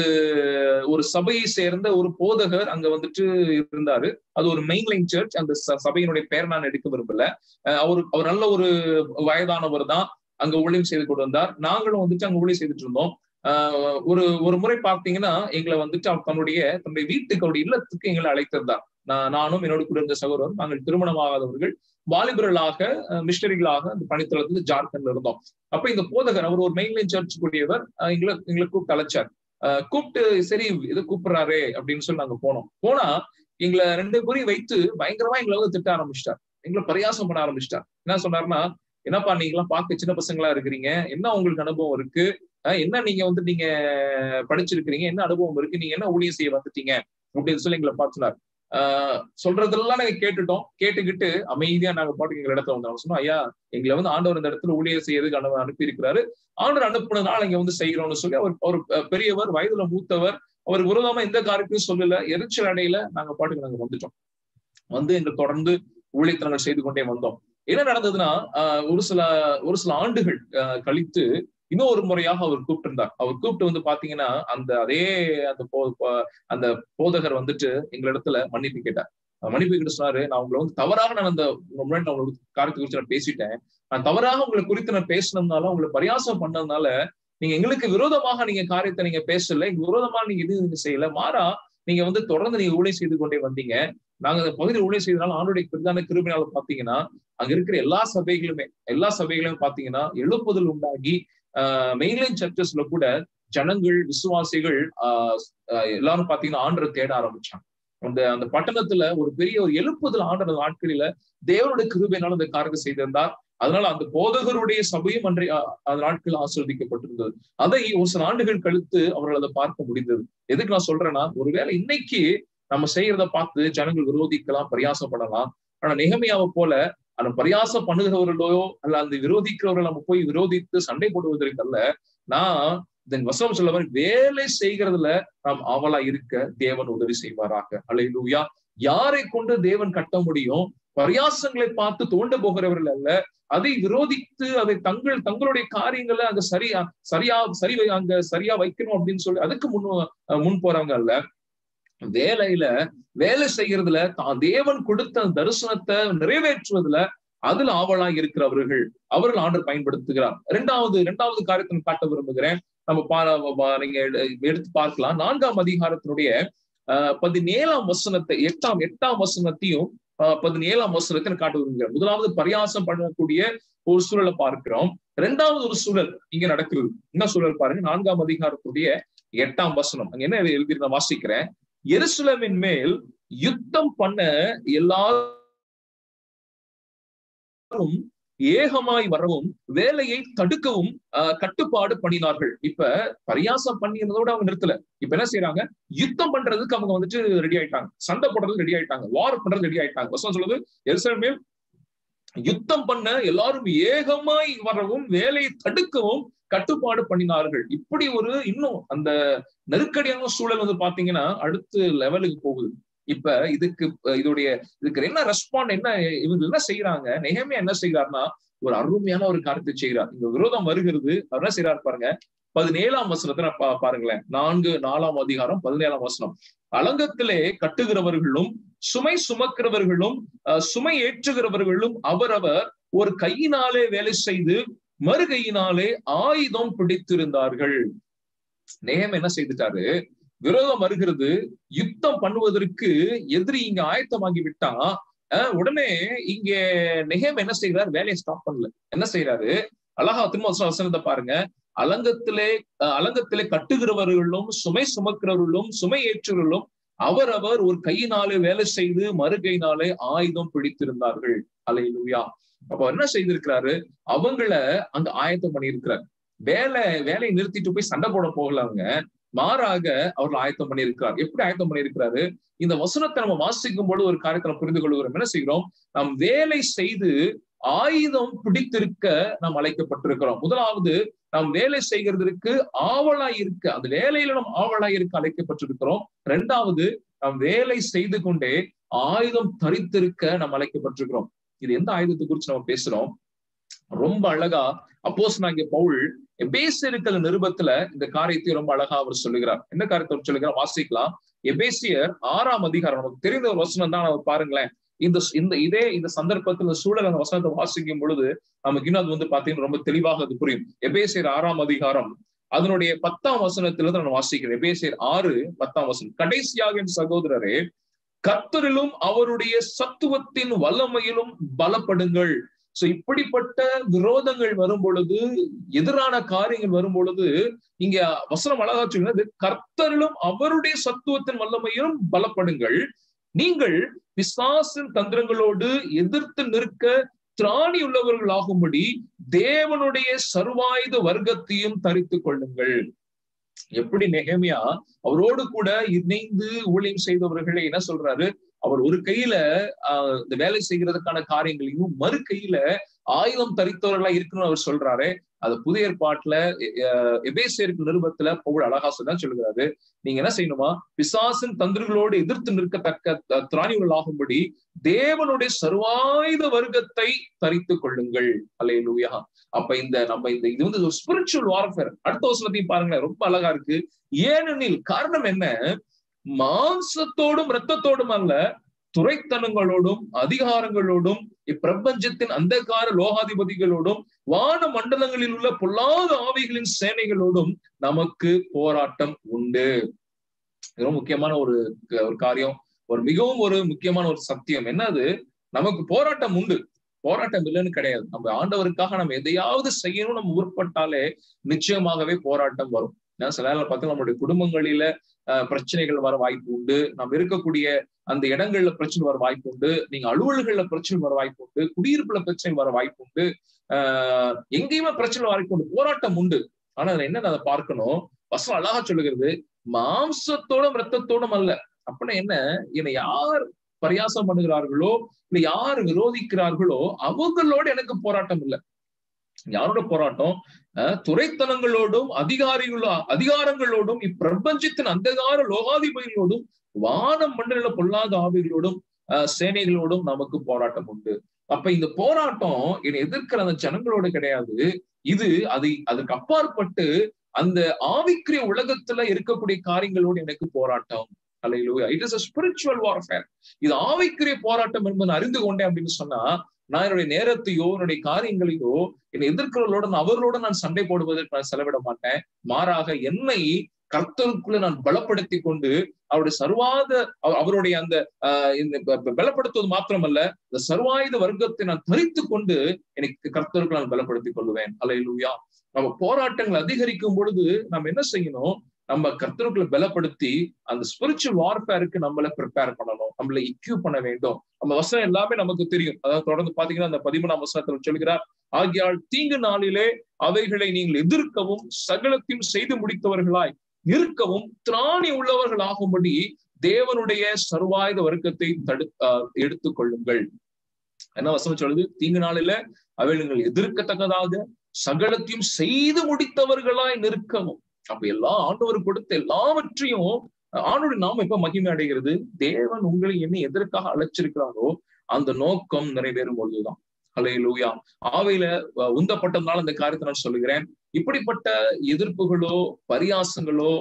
ஒரு சபையை சேர்ந்த ஒரு போதகர் அங்க வந்துட்டு இருந்தாரு அது ஒரு மெயின்லைன் சர்ச் அந்த சபையினுடைய பெயர் நான் எடுக்க விரும்பல அவர் அவர் நல்ல ஒரு வயதானவர் தான் அங்க ஊழியம் செய்து கொண்டு வந்தார் நாங்களும் வந்துட்டு அங்க ஊழியம் செய்துட்டு இருந்தோம் ஆஹ் ஒரு ஒரு முறை பார்த்தீங்கன்னா எங்களை வந்துட்டு அவர் தன்னுடைய தன்னுடைய வீட்டுக்கு அவருடைய இல்லத்துக்கு எங்களை அழைத்திருந்தார் நான் நானும் என்னோட கூட இருந்த சகோதரர் நாங்கள் திருமணமாகாதவர்கள் வாலிபர்களாக மிஷனரிகளாக அந்த பணித்தளத்துல ஜார்க்கண்ட்ல இருந்தோம் அப்ப இந்த போதகர் அவர் ஒரு மெயின்லைன் சர்ச் கூடியவர் எங்களை எங்களை கூப்பிட்டு அழைச்சார் கூப்பிட்டு சரி இது கூப்பிடுறாரு அப்படின்னு சொல்லி நாங்க போனோம் போனா எங்களை ரெண்டு பேரையும் வைத்து பயங்கரமா எங்களை வந்து திட்ட ஆரம்பிச்சிட்டார் எங்களை பரியாசம் பண்ண ஆரம்பிச்சிட்டார் என்ன சொன்னாருன்னா என்னப்பா நீங்க எல்லாம் பார்க்க சின்ன பசங்களா இருக்கிறீங்க என்ன உங்களுக்கு அனுபவம் இருக்கு என்ன நீங்க வந்து நீங்க படிச்சிருக்கிறீங்க என்ன அனுபவம் இருக்கு நீங்க என்ன ஊழியம் செய்ய வந்துட்டீங்க அப்படின்னு சொல்லி எங்களை பார்த்துனார் ஆஹ் சொல்றதெல்லாம் நாங்க கேட்டுட்டோம் கேட்டுக்கிட்டு அமைதியா நாங்க பாட்டுக்கு எங்க இடத்துல வந்தோம் சொன்னோம் ஐயா எங்களை வந்து ஆண்டவர் இந்த இடத்துல ஊழியர் செய்யறதுக்கு அனு அனுப்பி இருக்கிறாரு ஆண்டவர் அனுப்புனதுனால இங்க வந்து செய்யறோம்னு சொல்லி அவர் ஒரு பெரியவர் வயதுல மூத்தவர் அவர் விரோதமா எந்த காரியத்தையும் சொல்லல எரிச்சல் அடையில நாங்க பாட்டுக்கு நாங்க வந்துட்டோம் வந்து எங்க தொடர்ந்து ஊழியத்தனங்கள் செய்து கொண்டே வந்தோம் என்ன நடந்ததுன்னா ஒரு சில ஒரு சில ஆண்டுகள் கழித்து இன்னொரு முறையாக அவர் கூப்பிட்டு இருந்தார் அவர் கூப்பிட்டு வந்து பாத்தீங்கன்னா அந்த அதே அந்த போ அந்த போதகர் வந்துட்டு எங்களிடத்துல மன்னிப்பு கேட்டார் மன்னிப்பு கிட்ட சொன்னாரு நான் உங்களை வந்து தவறாக நான் அந்த முன்னாடி நான் உங்களுக்கு காரியத்தை குறித்து நான் பேசிட்டேன் நான் தவறாக உங்களை குறித்து நான் பேசினதுனால உங்களை பரியாசம் பண்ணதுனால நீங்க எங்களுக்கு விரோதமாக நீங்க காரியத்தை நீங்க பேசல எங்க விரோதமா நீங்க எதுவும் நீங்க செய்யல மாறா நீங்க வந்து தொடர்ந்து நீங்க ஊழியம் செய்து கொண்டே வந்தீங்க நாங்க அந்த பகுதியில் ஊழியம் செய்தனால ஆண்டுடைய பிரதான கிருபினால பாத்தீங்கன்னா அங்க இருக்கிற எல்லா சபைகளுமே எல்லா சபைகளுமே பாத்தீங்கன்னா எழுப்புதல் உண்டாகி ஆஹ் மெயின்லைன் சர்ச்சஸ்ல கூட ஜனங்கள் விசுவாசிகள் ஆஹ் எல்லாரும் பாத்தீங்கன்னா ஆண்டரை தேட ஆரம்பிச்சாங்க அந்த அந்த பட்டணத்துல ஒரு பெரிய ஒரு எழுப்புதல் ஆண்டன நாட்களில தேவனுடைய கிருபையினால அந்த காரியத்தை செய்திருந்தார் அதனால அந்த போதகருடைய சபையும் அன்றைய அந்த நாட்கள் ஆசிர்வதிக்கப்பட்டிருந்தது அதை ஒரு சில ஆண்டுகள் கழித்து அவர்கள் அதை பார்க்க முடிந்தது எதுக்கு நான் சொல்றேன்னா ஒருவேளை இன்னைக்கு நம்ம செய்யறத பார்த்து ஜனங்கள் விரோதிக்கலாம் பரியாசப்படலாம் ஆனா நிகமையாவை போல அந்த பரியாசம் பண்ணுகிறவர்களோ அல்ல அந்த விரோதிக்கிறவர்கள் நம்ம போய் விரோதித்து சண்டை போடுவதற்கு அல்ல நான் இதன் வசம் சொல்ல மாதிரி வேலை செய்கிறதுல நாம் ஆவலா இருக்க தேவன் உதவி செய்வாராக அலையிலூயா யாரை கொண்டு தேவன் கட்ட முடியும் பரியாசங்களை பார்த்து தோண்ட போகிறவர்கள் அல்ல அதை விரோதித்து அதை தங்கள் தங்களுடைய காரியங்களை அங்க சரியா சரியா சரி அங்க சரியா வைக்கணும் அப்படின்னு சொல்லி அதுக்கு முன் முன் போறாங்க அல்ல வேலையில வேலை செய்யறதுல தான் தேவன் கொடுத்த தரிசனத்தை நிறைவேற்றுவதுல அதுல ஆவலா இருக்கிறவர்கள் அவர்கள் ஆண்டு பயன்படுத்துகிறார் இரண்டாவது இரண்டாவது காரியத்தை காட்ட விரும்புகிறேன் நம்ம பா நீங்க எடுத்து பார்க்கலாம் நான்காம் அதிகாரத்தினுடைய அஹ் பதினேழாம் வசனத்தை எட்டாம் எட்டாம் வசனத்தையும் பதினேழாம் வசனத்தை காட்ட விரும்புகிறேன் முதலாவது பரியாசம் பண்ணக்கூடிய ஒரு சூழலை பார்க்கிறோம் இரண்டாவது ஒரு சூழல் இங்க நடக்கிறது என்ன சூழல் பாருங்க நான்காம் அதிகாரத்துடைய எட்டாம் வசனம் அங்க என்ன எழுதி நான் வாசிக்கிறேன் எருசலமின் மேல் யுத்தம் பண்ண எல்லாரும் ஏகமாய் வரவும் வேலையை தடுக்கவும் கட்டுப்பாடு பண்ணினார்கள் இப்ப பரியாசம் பண்ணினதோட அவங்க நிறுத்தல இப்ப என்ன செய்யறாங்க யுத்தம் பண்றதுக்கு அவங்க வந்துட்டு ரெடி ஆயிட்டாங்க சண்டை போடுறதுக்கு ரெடி ஆயிட்டாங்க வார் பண்றது ரெடி ஆயிட்டாங்க வசனம் சொல்லுது எருசலேமில் யுத்தம் பண்ண எல்லாரும் ஏகமாய் வரவும் வேலையை தடுக்கவும் கட்டுப்பாடு பண்ணினார்கள் இப்படி ஒரு இன்னும் அந்த நெருக்கடியான சூழல் வந்து பாத்தீங்கன்னா அடுத்த லெவலுக்கு போகுது இப்ப இதுக்கு இதோடைய இதுக்கு என்ன ரெஸ்பாண்ட் என்ன இவங்க என்ன செய்யறாங்க நெகமே என்ன செய்யறாருன்னா ஒரு அருமையான ஒரு காரியத்தை செய்கிறார் இந்த விரோதம் வருகிறது அவர் என்ன செய்யறாரு பாருங்க பதினேழாம் வசனத்தை பாருங்களேன் நான்கு நாலாம் அதிகாரம் பதினேழாம் வசனம் அலங்கத்திலே கட்டுகிறவர்களும் சுமை சுமக்கிறவர்களும் சுமை ஏற்றுகிறவர்களும் அவரவர் ஒரு கையினாலே வேலை செய்து மறுகையினாலே ஆயுதம் பிடித்திருந்தார்கள் நேகம் என்ன செய்துட்டாரு விரோதம் வருகிறது யுத்தம் பண்ணுவதற்கு எதிரி இங்க ஆயத்தமாகி விட்டா உடனே இங்க நெகம் என்ன செய்யறாரு வேலையை ஸ்டாப் பண்ணல என்ன செய்யறாரு அழகா திரும்ப வசனத்தை பாருங்க அலங்கத்திலே அலங்கத்திலே கட்டுகிறவர்களும் சுமை சுமக்கிறவர்களும் சுமை ஏற்றுகிறவர்களும் அவரவர் ஒரு கையினாலே வேலை செய்து மறுகையினாலே ஆயுதம் பிடித்திருந்தார்கள் அலையிலுயா அப்ப என்ன செய்திருக்கிறாரு அவங்கள அங்க ஆயத்தம் பண்ணியிருக்கிறார் வேலை வேலையை நிறுத்திட்டு போய் சண்டை போட போகல அவங்க மாறாக அவர்கள் ஆயத்தம் பண்ணியிருக்கிறார் எப்படி ஆயத்தம் பண்ணியிருக்கிறாரு இந்த வசனத்தை நம்ம வாசிக்கும் பொழுது ஒரு காரியத்தை நம்ம புரிந்து கொள்கிறோம் என்ன செய்கிறோம் நாம் வேலை செய்து ஆயுதம் பிடித்திருக்க நாம் அழைக்கப்பட்டிருக்கிறோம் முதலாவது நாம் வேலை செய்கிறதற்கு ஆவலாய் இருக்க அந்த வேலையில நாம் ஆவலாய் இருக்க அழைக்கப்பட்டிருக்கிறோம் இரண்டாவது நாம் வேலை செய்து கொண்டே ஆயுதம் தரித்திருக்க நாம் அழைக்கப்பட்டிருக்கிறோம் இது எந்த ஆயுதத்தை குறித்து நம்ம பேசுறோம் ரொம்ப அழகா அப்போஸ் நாங்க பவுல் எபேசியர்கள் நிருபத்துல இந்த காரியத்தை ரொம்ப அழகா அவர் சொல்லுகிறார் என்ன காரியத்தை அவர் சொல்லுகிறார் வாசிக்கலாம் எபேசியர் ஆறாம் அதிகாரம் நமக்கு தெரிந்த ஒரு வசனம் தான் அவர் பாருங்களேன் இந்த இந்த இதே இந்த சந்தர்ப்பத்தில் இந்த சூழல் அந்த வசனத்தை வாசிக்கும் பொழுது நமக்கு இன்னும் அது வந்து பாத்தீங்கன்னா ரொம்ப தெளிவாக அது புரியும் எபேசியர் ஆறாம் அதிகாரம் அதனுடைய பத்தாம் வசனத்துல நான் வாசிக்கிறேன் எபேசியர் ஆறு பத்தாம் வசனம் கடைசியாக என் சகோதரரே கர்த்தரிலும் அவருடைய சத்துவத்தின் வல்லமையிலும் பலப்படுங்கள் சோ இப்படிப்பட்ட விரோதங்கள் வரும் பொழுது எதிரான காரியங்கள் வரும் பொழுது இங்க வசனம் அழகா சொல்லுறது கர்த்தரிலும் அவருடைய சத்துவத்தின் வல்லமையிலும் பலப்படுங்கள் நீங்கள் பிசாசின் தந்திரங்களோடு எதிர்த்து நிற்க திராணி உள்ளவர்களாகும்படி தேவனுடைய சர்வாயுத வர்க்கத்தையும் தரித்து கொள்ளுங்கள் எப்படி நெகமியா அவரோடு கூட இணைந்து ஊழியம் செய்தவர்களை என்ன சொல்றாரு அவர் ஒரு கையில ஆஹ் இந்த வேலை செய்கிறதுக்கான காரியங்களையும் மறு கையில ஆயுதம் தரித்தவர்களா இருக்கணும்னு அவர் சொல்றாரு அது புதிய ஏற்பாட்டுல எபேசியருக்கு நிருபத்துல பவுல் அழகா தான் சொல்லுகிறாரு நீங்க என்ன செய்யணுமா பிசாசின் தந்திரங்களோடு எதிர்த்து நிற்கத்தக்க திராணிகள் ஆகும்படி தேவனுடைய சர்வாயுத வர்க்கத்தை தரித்து கொள்ளுங்கள் அலையலூயா அப்ப இந்த நம்ம இந்த இது வந்து ஒரு ஸ்பிரிச்சுவல் வார்ஃபேர் அடுத்த வசனத்தையும் பாருங்களேன் ரொம்ப அழகா இருக்கு ஏனெனில் காரணம் என்ன மாம்சத்தோடும் இரத்தத்தோடும் அல்ல துறைத்தனங்களோடும் அதிகாரங்களோடும் இப்பிரபஞ்சத்தின் அந்தகார லோகாதிபதிகளோடும் வான மண்டலங்களில் உள்ள பொல்லாத ஆவிகளின் சேனைகளோடும் நமக்கு போராட்டம் உண்டு ரொம்ப முக்கியமான ஒரு ஒரு காரியம் ஒரு மிகவும் ஒரு முக்கியமான ஒரு சத்தியம் என்னது நமக்கு போராட்டம் உண்டு போராட்டம் இல்லைன்னு கிடையாது நம்ம ஆண்டவருக்காக நம்ம எதையாவது செய்யணும் நம்ம முற்பட்டாலே நிச்சயமாகவே போராட்டம் வரும் சில நேரம் பார்த்தீங்கன்னா நம்மளுடைய குடும்பங்களில பிரச்சனைகள் வர வாய்ப்பு உண்டு நம்ம இருக்கக்கூடிய அந்த இடங்கள்ல பிரச்சனை வர வாய்ப்பு உண்டு நீங்க அலுவல்கள்ல பிரச்சனை வர வாய்ப்பு உண்டு குடியிருப்புல பிரச்சனை வர வாய்ப்பு உண்டு ஆஹ் எங்கேயுமே பிரச்சனை வாய்ப்பு உண்டு போராட்டம் உண்டு ஆனா அதுல என்ன அதை பார்க்கணும் வசம் அழகா சொல்லுகிறது மாம்சத்தோடும் ரத்தத்தோடும் அல்ல அப்படின்னா என்ன என்னை யார் பரியாசம் பண்ணுகிறார்களோ இல்ல யார் விரோதிக்கிறார்களோ அவங்களோட எனக்கு போராட்டம் இல்லை யாரோட போராட்டம் துறைத்தனங்களோடும் அதிகாரிகளோ அதிகாரங்களோடும் இப்பிரபஞ்சத்தின் அந்தகார லோகாதிபதிகளோடும் வானம் மண்டல பொல்லாத ஆவிகளோடும் சேனைகளோடும் நமக்கு போராட்டம் உண்டு அப்ப இந்த போராட்டம் என்னை எதிர்க்கிற அந்த ஜனங்களோட கிடையாது இது அது அதுக்கு அப்பாற்பட்டு அந்த ஆவிக்குரிய உலகத்துல இருக்கக்கூடிய காரியங்களோடு எனக்கு போராட்டம் alleluia it is a spiritual warfare இது ஆவிக்குரிய போராட்டம் என்பதை அறிந்து கொண்டேன் அப்படின்னு சொன்னா நான் என்னுடைய நேரத்தையோ என்னுடைய காரியங்களையோ என்னை எதிர்க்கிறவர்களோட அவர்களோட நான் சண்டை போடுவதற்கு நான் செலவிட மாட்டேன் மாறாக என்னை கர்த்தருக்குள்ள நான் பலப்படுத்தி கொண்டு அவருடைய சர்வாத அவருடைய அந்த பலப்படுத்துவது மாத்திரமல்ல இந்த சர்வாயுத வர்க்கத்தை நான் தரித்து கொண்டு எனக்கு கர்த்தருக்கு நான் பலப்படுத்திக் கொள்வேன் அலையிலூயா நம்ம போராட்டங்கள் அதிகரிக்கும் பொழுது நம்ம என்ன செய்யணும் நம்ம கர்த்தருக்குள்ள பலப்படுத்தி அந்த ஸ்பிரிச்சுவல் வார்ஃபேருக்கு நம்மள ப்ரிப்பேர் பண்ணணும் நம்மள இக்யூ பண்ண வேண்டும் நம்ம வசனம் எல்லாமே நமக்கு தெரியும் அதாவது தொடர்ந்து பாத்தீங்கன்னா அந்த பதிமூணாம் வசனத்தில் சொல்கிறார் ஆகியால் தீங்கு நாளிலே அவைகளை நீங்கள் எதிர்க்கவும் சகலத்தையும் செய்து முடித்தவர்களாய் நிற்கவும் திராணி உள்ளவர்கள் ஆகும்படி தேவனுடைய சர்வாயுத வர்க்கத்தை தடு எடுத்துக் கொள்ளுங்கள் என்ன வசனம் சொல்லுது தீங்கு நாளில அவைகள் எதிர்க்கத்தக்கதாக சகலத்தையும் செய்து முடித்தவர்களாய் நிற்கவும் அப்ப எல்லா ஆண்டவர் கொடுத்த எல்லாவற்றையும் ஆண்டோட நாம எப்ப மகிமை அடைகிறது தேவன் உங்களை என்ன எதற்காக அழைச்சிருக்கிறாரோ அந்த நோக்கம் நிறைவேறும் பொழுதுதான் ஹலே லூயா ஆவையில உந்தப்பட்டதுனால அந்த காரியத்தை நான் சொல்லுகிறேன் இப்படிப்பட்ட எதிர்ப்புகளோ பரியாசங்களோ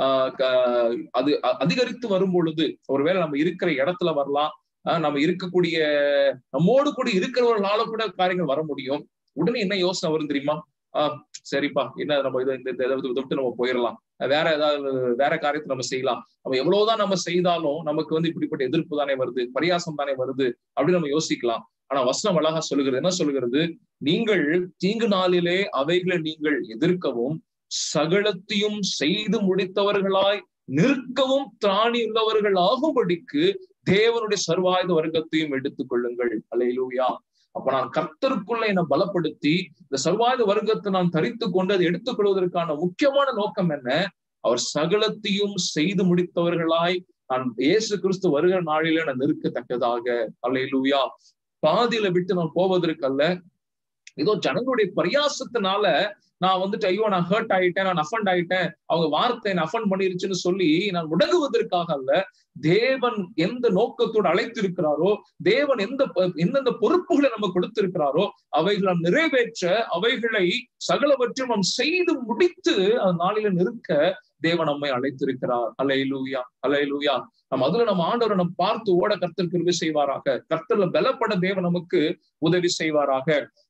ஆஹ் அது அதிகரித்து வரும் பொழுது ஒருவேளை நம்ம இருக்கிற இடத்துல வரலாம் நம்ம இருக்கக்கூடிய நம்மோடு கூட இருக்கிறவர்களால கூட காரியங்கள் வர முடியும் உடனே என்ன யோசனை வரும் தெரியுமா ஆஹ் சரிப்பா என்ன நம்ம இதை இந்த இதை விட்டு நம்ம போயிடலாம் வேற ஏதாவது வேற காரியத்தை நம்ம செய்யலாம் நம்ம எவ்வளவுதான் நம்ம செய்தாலும் நமக்கு வந்து இப்படிப்பட்ட எதிர்ப்பு தானே வருது பரியாசம் தானே வருது அப்படின்னு நம்ம யோசிக்கலாம் ஆனா வசனம் அழகா சொல்லுகிறது என்ன சொல்லுகிறது நீங்கள் தீங்கு நாளிலே அவைகளை நீங்கள் எதிர்க்கவும் சகலத்தையும் செய்து முடித்தவர்களாய் நிற்கவும் திராணி உள்ளவர்கள் ஆகும்படிக்கு தேவனுடைய சர்வாயுத வர்க்கத்தையும் எடுத்துக் கொள்ளுங்கள் அலையிலூயா அப்ப நான் கர்த்தருக்குள்ள என்னை பலப்படுத்தி இந்த சர்வாயுத வர்க்கத்தை நான் தரித்து கொண்டு அதை எடுத்துக்கொள்வதற்கான முக்கியமான நோக்கம் என்ன அவர் சகலத்தையும் செய்து முடித்தவர்களாய் நான் இயேசு கிறிஸ்து வருகிற நாளில நான் நிற்கத்தக்கதாக அலையிலூயா பாதியில விட்டு நான் போவதற்கல்ல ஏதோ ஜனங்களுடைய பரியாசத்தினால நான் வந்துட்டு ஐயோ நான் ஹர்ட் ஆயிட்டேன் நான் அஃபண்ட் ஆயிட்டேன் அவங்க வார்த்தை என்ன அஃபண்ட் பண்ணிருச்சுன்னு சொல்லி நான் முடங்குவதற்காக அல்ல தேவன் எந்த நோக்கத்தோடு அழைத்திருக்கிறாரோ தேவன் எந்த எந்தெந்த பொறுப்புகளை நம்ம கொடுத்திருக்கிறாரோ அவைகளை நிறைவேற்ற அவைகளை சகலவற்றையும் நாம் செய்து முடித்து அந்த நாளில நிற்க தேவன் நம்மை அழைத்திருக்கிறார் அலையலூயா அலையலூயா நம்ம அதுல நம்ம ஆண்டவரை நம்ம பார்த்து ஓட கர்த்தர் கிருவி செய்வாராக கர்த்தர்ல பலப்பட தேவன் நமக்கு உதவி செய்வாராக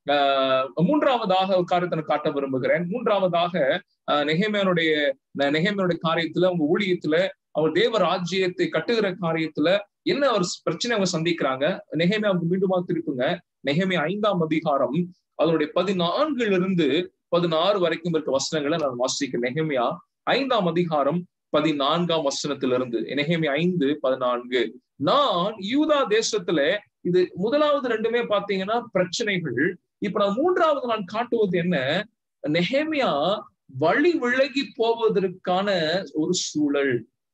ஆஹ் மூன்றாவதாக ஒரு காரியத்தை காட்ட விரும்புகிறேன் மூன்றாவதாக நெகேமியனுடைய நெகேமியனுடைய காரியத்துல அவங்க ஊழியத்துல அவர் தேவ ராஜ்யத்தை கட்டுகிற காரியத்துல என்ன ஒரு பிரச்சனை அவங்க சந்திக்கிறாங்க நெகேமியா அவங்க மீண்டுமா திருப்புங்க நெகேமியா ஐந்தாம் அதிகாரம் அதனுடைய பதினான்குல இருந்து பதினாறு வரைக்கும் இருக்க வசனங்களை நான் வாசிக்கிறேன் நெகேமியா ஐந்தாம் அதிகாரம் பதினான்காம் வசனத்திலிருந்து நெகேமியா ஐந்து பதினான்கு நான் யூதா தேசத்துல இது முதலாவது ரெண்டுமே பாத்தீங்கன்னா பிரச்சனைகள் இப்ப நான் மூன்றாவது நான் காட்டுவது என்ன நெஹேமியா வழி விலகி போவதற்கான ஒரு சூழல்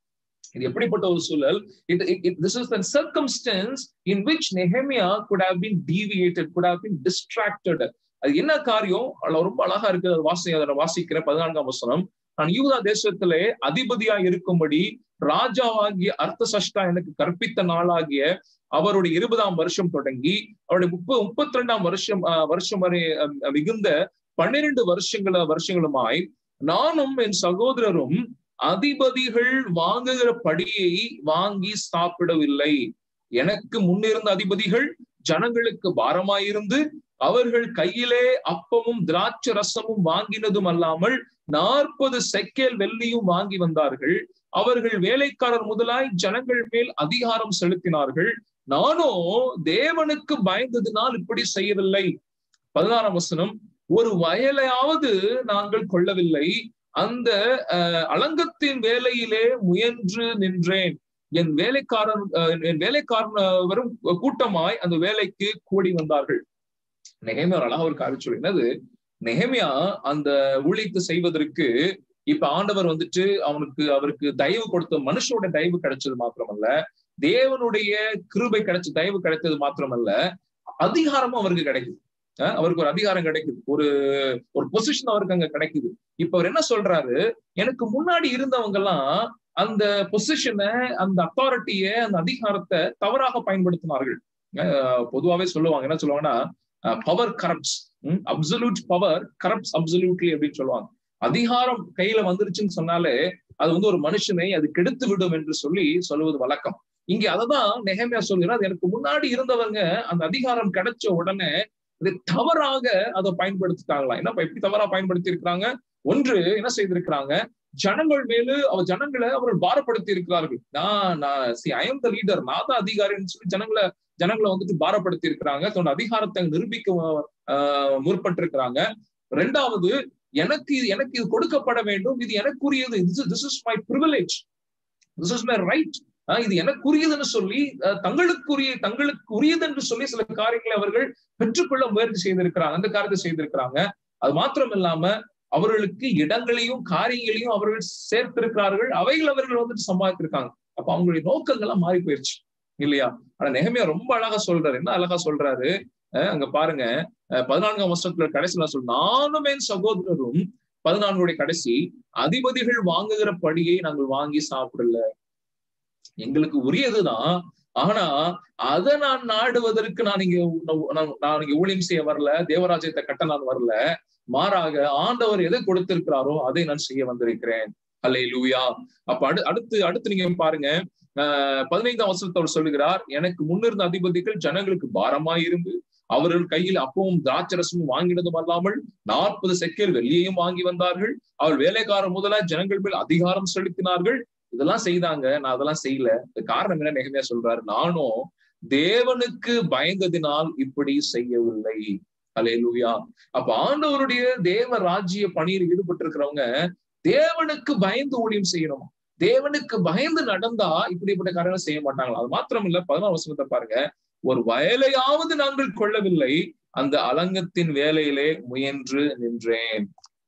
இது எப்படிப்பட்ட ஒரு சூழல் this is the circumstance in which Nehemiah could have been deviated could have been distracted அது என்ன காரியம் ரொம்ப அழகா இருக்கு அது வாசி அதை வாசிக்கிற பதினான்காம் வசனம் நான் யூதா தேசத்திலே அதிபதியா இருக்கும்படி ராஜாவாகிய அர்த்த சஷ்டா எனக்கு கற்பித்த நாளாகிய அவருடைய இருபதாம் வருஷம் தொடங்கி அவருடைய முப்ப முப்பத்தி ரெண்டாம் வருஷம் வருஷம் வரை மிகுந்த பன்னிரண்டு வருஷங்கள வருஷங்களுமாய் நானும் என் சகோதரரும் அதிபதிகள் வாங்குகிற படியை வாங்கி சாப்பிடவில்லை எனக்கு முன்னிருந்த அதிபதிகள் ஜனங்களுக்கு பாரமாயிருந்து அவர்கள் கையிலே அப்பமும் திராட்சை ரசமும் வாங்கினதும் அல்லாமல் நாற்பது செக்கேல் வெள்ளியும் வாங்கி வந்தார்கள் அவர்கள் வேலைக்காரர் முதலாய் ஜனங்கள் மேல் அதிகாரம் செலுத்தினார்கள் நானோ தேவனுக்கு பயந்ததினால் இப்படி செய்யவில்லை பதினாறாம் வசனம் ஒரு வயலையாவது நாங்கள் கொள்ளவில்லை அந்த அலங்கத்தின் வேலையிலே முயன்று நின்றேன் என் வேலைக்காரன் என் வேலைக்காரன் வரும் கூட்டமாய் அந்த வேலைக்கு கூடி வந்தார்கள் நெகமியா அழகா ஒரு காரியம் சொல்லி என்னது நெகமியா அந்த ஊழியத்தை செய்வதற்கு இப்ப ஆண்டவர் வந்துட்டு அவனுக்கு அவருக்கு தயவு கொடுத்த மனுஷனோட தயவு கிடைச்சது மாத்திரமல்ல தேவனுடைய கிருபை கிடைச்ச தயவு கிடைத்தது மாத்திரமல்ல அதிகாரமும் அவருக்கு கிடைக்குது அவருக்கு ஒரு அதிகாரம் கிடைக்குது ஒரு ஒரு பொசிஷன் அவருக்கு அங்க கிடைக்குது இப்ப அவர் என்ன சொல்றாரு எனக்கு முன்னாடி இருந்தவங்க எல்லாம் அந்த பொசிஷனை அந்த அத்தாரிட்டிய அந்த அதிகாரத்தை தவறாக பயன்படுத்தினார்கள் பொதுவாவே சொல்லுவாங்க என்ன சொல்லுவாங்கன்னா power corrupts absolute power corrupts absolutely அப்படின்னு சொல்லுவாங்க அதிகாரம் கையில வந்துருச்சுன்னு சொன்னாலே அது வந்து ஒரு மனுஷனை அது கெடுத்து விடும் என்று சொல்லி சொல்லுவது வழக்கம் இங்க அததான் நெகமையா சொல்கிறார் எனக்கு முன்னாடி இருந்தவங்க அந்த அதிகாரம் கிடைச்ச உடனே இதை தவறாக அதை பயன்படுத்திட்டாங்களாம் என்ன எப்படி தவறா பயன்படுத்தி இருக்கிறாங்க ஒன்று என்ன செய்திருக்கிறாங்க ஜனங்கள் மேலு அவர் ஜனங்களை அவர்கள் பாரப்படுத்தி இருக்கிறார்கள் நான் நான் see I am the leader நான் தான் அதிகாரின்னு சொல்லி ஜனங்களை ஜனங்களை வந்துட்டு பாரப்படுத்தி இருக்கிறாங்க தன்னோட அதிகாரத்தை நிரூபிக்க முற்பட்டிருக்கிறாங்க ரெண்டாவது எனக்கு எனக்கு இது கொடுக்கப்பட வேண்டும் இது எனக்குரியது this is my privilege this is my right இது எனக்குரியதுன்னு சொல்லி தங்களுக்குரிய தங்களுக்கு உரியது என்று சொல்லி சில காரியங்களை அவர்கள் பெற்றுக்கொள்ள முயற்சி செய்திருக்கிறாங்க அந்த காரியத்தை செய்திருக்கிறாங்க அது மாத்திரம் இல்லாம அவர்களுக்கு இடங்களையும் காரியங்களையும் அவர்கள் சேர்த்திருக்கிறார்கள் அவைகள் அவர்கள் வந்துட்டு சம்பாதித்திருக்காங்க அப்ப அவங்களுடைய நோக்கங்கள்லாம் மாறி போயிருச்சு இல்லையா ஆனா நெகமையா ரொம்ப அழகா சொல்றாரு என்ன அழகா சொல்றாரு அங்க பாருங்க பதினான்காம் வருஷத்துல கடைசியில சொல் நானும் என் சகோதரரும் பதினான்குடைய கடைசி அதிபதிகள் வாங்குகிற படியை நாங்கள் வாங்கி சாப்பிடல எங்களுக்கு உரியதுதான் ஆனா அதை நான் நாடுவதற்கு நான் இங்க நான் இங்க ஊழியம் செய்ய வரல தேவராஜ்யத்தை கட்ட நான் வரல மாறாக ஆண்டவர் எதை கொடுத்திருக்கிறாரோ அதை நான் செய்ய வந்திருக்கிறேன் அல்லே லூயா அப்ப அடு அடுத்து அடுத்து நீங்க பாருங்க ஆஹ் பதினைந்தாம் வருஷத்தை அவர் சொல்லுகிறார் எனக்கு முன்னிருந்த அதிபதிகள் ஜனங்களுக்கு பாரமாயிருந்து அவர்கள் கையில் அப்பவும் திராட்சரசமும் வாங்கினதும் அல்லாமல் நாற்பது செக்கேல் வெள்ளியையும் வாங்கி வந்தார்கள் அவர் வேலைக்காரர் முதலா ஜனங்கள் மேல் அதிகாரம் செலுத்தினார்கள் இதெல்லாம் செய்தாங்க நான் அதெல்லாம் செய்யல இந்த காரணம் என்ன நெகமையா சொல்றாரு நானும் தேவனுக்கு பயந்ததினால் இப்படி செய்யவில்லை அலே லூயா அப்ப ஆண்டவருடைய தேவ ராஜ்ய பணியில் ஈடுபட்டு இருக்கிறவங்க தேவனுக்கு பயந்து ஊழியம் செய்யணும் தேவனுக்கு பயந்து நடந்தா இப்படிப்பட்ட காரியங்கள் செய்ய மாட்டாங்களா அது மாத்திரம் இல்ல பதினாறு வசனத்தை பாருங்க ஒரு வயலையாவது நாங்கள் கொள்ளவில்லை அந்த அலங்கத்தின் வேலையிலே முயன்று நின்றேன்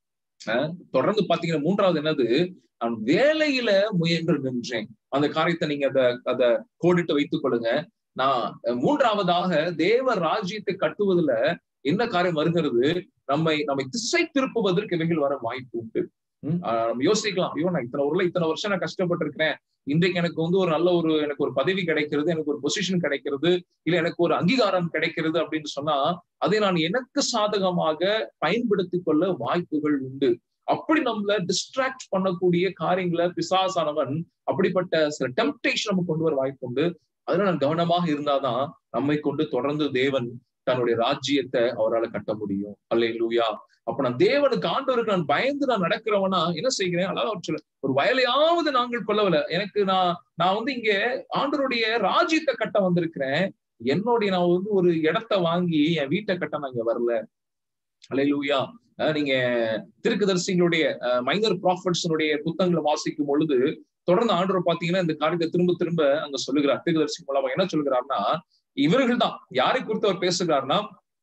தொடர்ந்து பாத்தீங்கன்னா மூன்றாவது என்னது நான் வேலையில முயன்று நின்றேன் அந்த காரியத்தை நீங்க அத அத கோடிட்டு வைத்துக் கொள்ளுங்க நான் மூன்றாவதாக தேவ ராஜ்யத்தை கட்டுவதுல என்ன காரியம் வருகிறது நம்மை நம்மை திசை திருப்புவதற்கு இவைகள் வர வாய்ப்பு உண்டு நம்ம யோசிக்கலாம் ஐயோ நான் இத்தனை ஊர்ல இத்தனை வருஷம் நான் கஷ்டப்பட்டிருக்கிறேன் இன்றைக்கு எனக்கு வந்து ஒரு நல்ல ஒரு எனக்கு ஒரு பதவி கிடைக்கிறது எனக்கு ஒரு பொசிஷன் கிடைக்கிறது இல்ல எனக்கு ஒரு அங்கீகாரம் கிடைக்கிறது அப்படின்னு சொன்னா அதை நான் எனக்கு சாதகமாக பயன்படுத்தி கொள்ள வாய்ப்புகள் உண்டு அப்படி நம்மள டிஸ்ட்ராக்ட் பண்ணக்கூடிய காரியங்களை பிசாசானவன் அப்படிப்பட்ட சில டெம்டேஷன் நம்ம கொண்டு வர வாய்ப்பு உண்டு அதுல நான் கவனமாக இருந்தாதான் நம்மை கொண்டு தொடர்ந்து தேவன் தன்னுடைய ராஜ்யத்தை அவரால் கட்ட முடியும் அல்ல லூயா அப்ப நான் தேவனுக்கு ஆண்டவருக்கு நான் பயந்து நான் நடக்கிறவனா என்ன செய்கிறேன் அழகா சொல்ல ஒரு வயலையாவது நாங்கள் கொள்ளவில்லை எனக்கு நான் நான் வந்து இங்க ஆண்டவருடைய ராஜ்யத்தை கட்ட வந்திருக்கிறேன் என்னுடைய நான் வந்து ஒரு இடத்த வாங்கி என் வீட்டை கட்ட நான் இங்க வரல அலையிலூயா நீங்க திருக்குதர்சிகளுடைய மைனர் ப்ராஃபிட்ஸனுடைய புத்தகங்களை வாசிக்கும் பொழுது தொடர்ந்து ஆண்டவர் பாத்தீங்கன்னா இந்த காரியத்தை திரும்ப திரும்ப அங்க சொல்லுகிறார் திருக்குதர்சி மூலமா என்ன சொல்லுகிறார்னா இவர்கள் தான் யாரை குறித்து அவர் பேசுகிறார்னா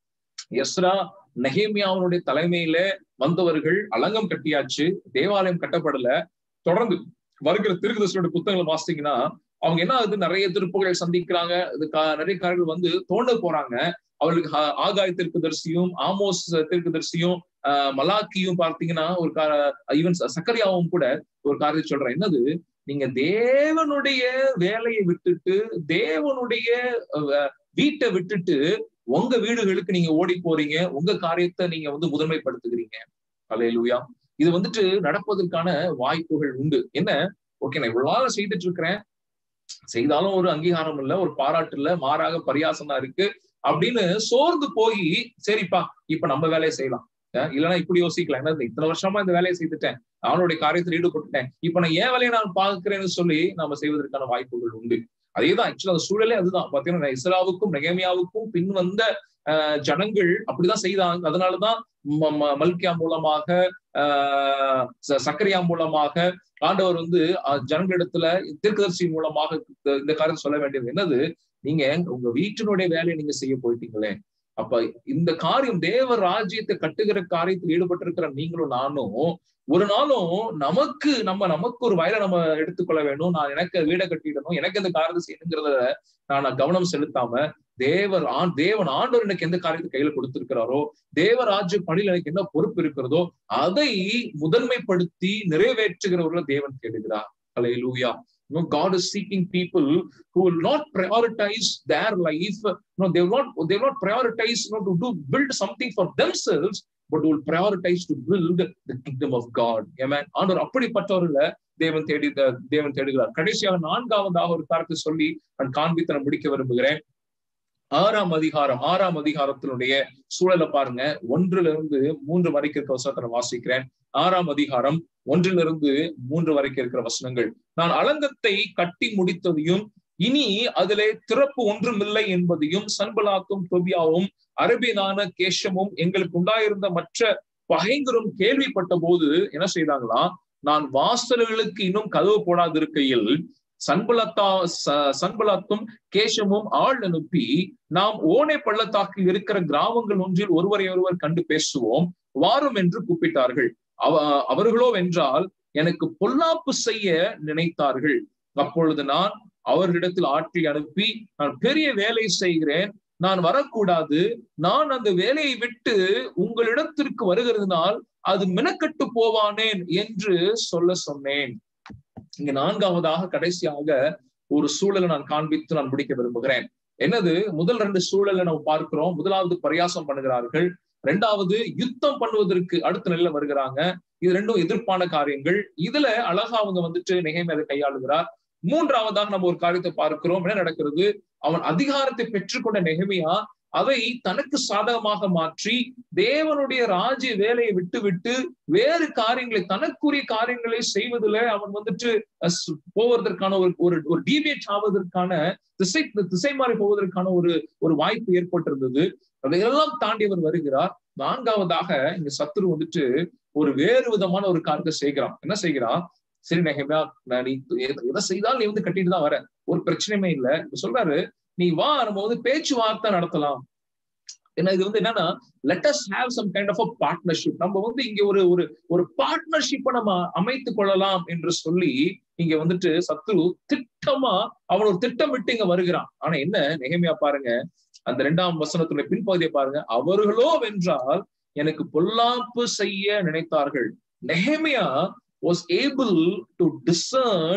எஸ்ரா நெஹேமியாவனுடைய தலைமையில வந்தவர்கள் அலங்கம் கட்டியாச்சு தேவாலயம் கட்டப்படல தொடர்ந்து வருகிற திருக்குதர்சியுடைய புத்தகங்களை வாசித்தீங்கன்னா அவங்க என்ன ஆகுது நிறைய திருப்புகளை சந்திக்கிறாங்க இது நிறைய காரியங்கள் வந்து தோண்ட போறாங்க அவர்களுக்கு ஆகாய் திருக்குதர்சியும் ஆமோஸ் திருக்குதர்சியும் மலாக்கியும் பார்த்தீங்கன்னா ஒரு ஈவன் சக்கரியாவும் கூட ஒரு காரியத்தை சொல்றேன் என்னது நீங்க தேவனுடைய வேலையை விட்டுட்டு தேவனுடைய வீட்டை விட்டுட்டு உங்க வீடுகளுக்கு நீங்க ஓடி போறீங்க உங்க காரியத்தை நீங்க வந்து முதன்மைப்படுத்துகிறீங்க அலையலூயா இது வந்துட்டு நடப்பதற்கான வாய்ப்புகள் உண்டு என்ன ஓகே நான் இவ்வளவு நாள் செய்துட்டு இருக்கிறேன் செய்தாலும் ஒரு அங்கீகாரம் இல்ல ஒரு பாராட்டு இல்ல மாறாக பரியாசம் தான் இருக்கு அப்படின்னு சோர்ந்து போய் சரிப்பா இப்ப நம்ம வேலையை செய்யலாம் இல்லைன்னா இப்படி யோசிக்கலாம் என்ன இத்தனை வருஷமா இந்த வேலையை செய்துட்டேன் அவனுடைய காரியத்தில் ஈடுபட்டுட்டேன் இப்ப நான் ஏன் வேலையை நான் பார்க்கிறேன்னு சொல்லி நம்ம செய்வதற்கான வாய்ப்புகள் உண்டு அதேதான் ஆக்சுவலா அந்த சூழலே அதுதான் பாத்தீங்கன்னா இஸ்ராவுக்கும் நெகமியாவுக்கும் பின் வந்த ஜனங்கள் அப்படிதான் செய்தாங்க அதனாலதான் மல்கியா மூலமாக ஆஹ் சக்கரியா மூலமாக ஆண்டவர் வந்து ஜனங்களிடத்துல தீர்க்கதரிசி மூலமாக இந்த காரியத்தை சொல்ல வேண்டியது என்னது நீங்க உங்க வீட்டினுடைய வேலையை நீங்க செய்ய போயிட்டீங்களே அப்ப இந்த காரியம் தேவ ராஜ்யத்தை கட்டுகிற காரியத்தில் ஈடுபட்டிருக்கிற நீங்களும் நானும் ஒரு நாளும் நமக்கு நம்ம நமக்கு ஒரு வயலை நம்ம எடுத்துக்கொள்ள வேணும் நான் எனக்கு வீடை கட்டிடணும் எனக்கு இந்த காரியத்தை செய்யணுங்கிறத நான் கவனம் செலுத்தாம தேவர் ஆண் தேவன் ஆண்டவர் எனக்கு எந்த காரியத்தை கையில கொடுத்திருக்கிறாரோ தேவராஜ்ய பணியில் எனக்கு என்ன பொறுப்பு இருக்கிறதோ அதை முதன்மைப்படுத்தி நிறைவேற்றுகிறவர்களை தேவன் கேடுகிறார் அலை லூயா You know, God is seeking people who will not prioritize their life. No, they will not. They will not prioritize you know, to do build something for themselves, but will prioritize to build the kingdom of God. Amen. ஆண்டவர் அப்படிப்பட்டவர்கள தேவன் தேடி தேவன் தேடுகிறார் கடைசியாக நான்காவதாக ஒரு காரியத்தை சொல்லி நான் காண்பித்து நான் முடிக்க விரும்புகிறேன் ஆறாம் அதிகாரம் ஆறாம் அதிகாரத்தினுடைய சூழலை பாருங்க ஒன்றுல இருந்து மூன்று வரைக்கும் இருக்க வசனத்தை வாசிக்கிறேன் ஆறாம் அதிகாரம் ஒன்றிலிருந்து மூன்று வரைக்கும் இருக்கிற வசனங்கள் நான் அலங்கத்தை கட்டி முடித்ததையும் இனி அதிலே திறப்பு ஒன்றுமில்லை என்பதையும் சன்பலாத்தும் தொபியாவும் அரபியனான கேஷமும் எங்களுக்கு உண்டாயிருந்த மற்ற பகைங்கரும் கேள்விப்பட்ட போது என்ன செய்தாங்களா நான் வாசல்களுக்கு இன்னும் கதவு போடாதிருக்கையில் சன்பலத்தா சன்பலத்தும் கேஷமும் ஆள் அனுப்பி நாம் ஓனை பள்ளத்தாக்கில் இருக்கிற கிராமங்கள் ஒன்றில் ஒருவரை ஒருவர் கண்டு பேசுவோம் வாரும் என்று கூப்பிட்டார்கள் அவ அவர்களோ வென்றால் எனக்கு பொல்லாப்பு செய்ய நினைத்தார்கள் அப்பொழுது நான் அவர்களிடத்தில் ஆட்சி அனுப்பி நான் பெரிய வேலை செய்கிறேன் நான் வரக்கூடாது நான் அந்த வேலையை விட்டு உங்களிடத்திற்கு வருகிறதுனால் அது மினக்கட்டு போவானேன் என்று சொல்ல சொன்னேன் இங்க நான்காவதாக கடைசியாக ஒரு சூழலை நான் காண்பித்து நான் முடிக்க விரும்புகிறேன் என்னது முதல் ரெண்டு சூழலை நம்ம பார்க்கிறோம் முதலாவது பரியாசம் பண்ணுகிறார்கள் ரெண்டாவது யுத்தம் பண்ணுவதற்கு அடுத்த நிலையில வருகிறாங்க இது ரெண்டும் எதிர்ப்பான காரியங்கள் இதுல அழகா அவங்க வந்துட்டு நெகைமை அதை கையாளுகிறார் மூன்றாவதாக நம்ம ஒரு காரியத்தை பார்க்கிறோம் என்ன நடக்கிறது அவன் அதிகாரத்தை பெற்றுக்கொண்ட நெகமையா அதை தனக்கு சாதகமாக மாற்றி தேவனுடைய ராஜ்ய வேலையை விட்டு விட்டு வேறு காரியங்களை தனக்குரிய காரியங்களை செய்வதில் அவன் வந்துட்டு போவதற்கான ஒரு ஒரு ஒரு டிபேட் ஆவதற்கான திசை திசை மாறி போவதற்கான ஒரு ஒரு வாய்ப்பு ஏற்பட்டிருந்தது அதையெல்லாம் தாண்டி அவர் வருகிறார் நான்காவதாக இங்க சத்துரு வந்துட்டு ஒரு வேறு விதமான ஒரு காரியத்தை செய்கிறான் என்ன செய்கிறான் சரி நெகமா நான் நீ எதை செய்தாலும் நீ வந்து கட்டிட்டு தான் வர ஒரு பிரச்சனையுமே இல்ல இப்ப சொல்றாரு நீ வா நம்ம வந்து பேச்சுவார்த்தை நடத்தலாம் ஏன்னா இது வந்து என்னன்னா let us have some kind of a partnership நம்ம வந்து இங்க ஒரு ஒரு ஒரு பார்ட்னர்ஷிப்பை நம்ம அமைத்து கொள்ளலாம் என்று சொல்லி இங்க வந்துட்டு சத்ரு திட்டமா அவன் ஒரு திட்டமிட்டு இங்க வருகிறான் ஆனா என்ன நெகமையா பாருங்க அந்த இரண்டாம் வசனத்துடைய பின்பகுதியை பாருங்க அவர்களோ வென்றால் எனக்கு பொல்லாப்பு செய்ய நினைத்தார்கள் Nehemiah was able to discern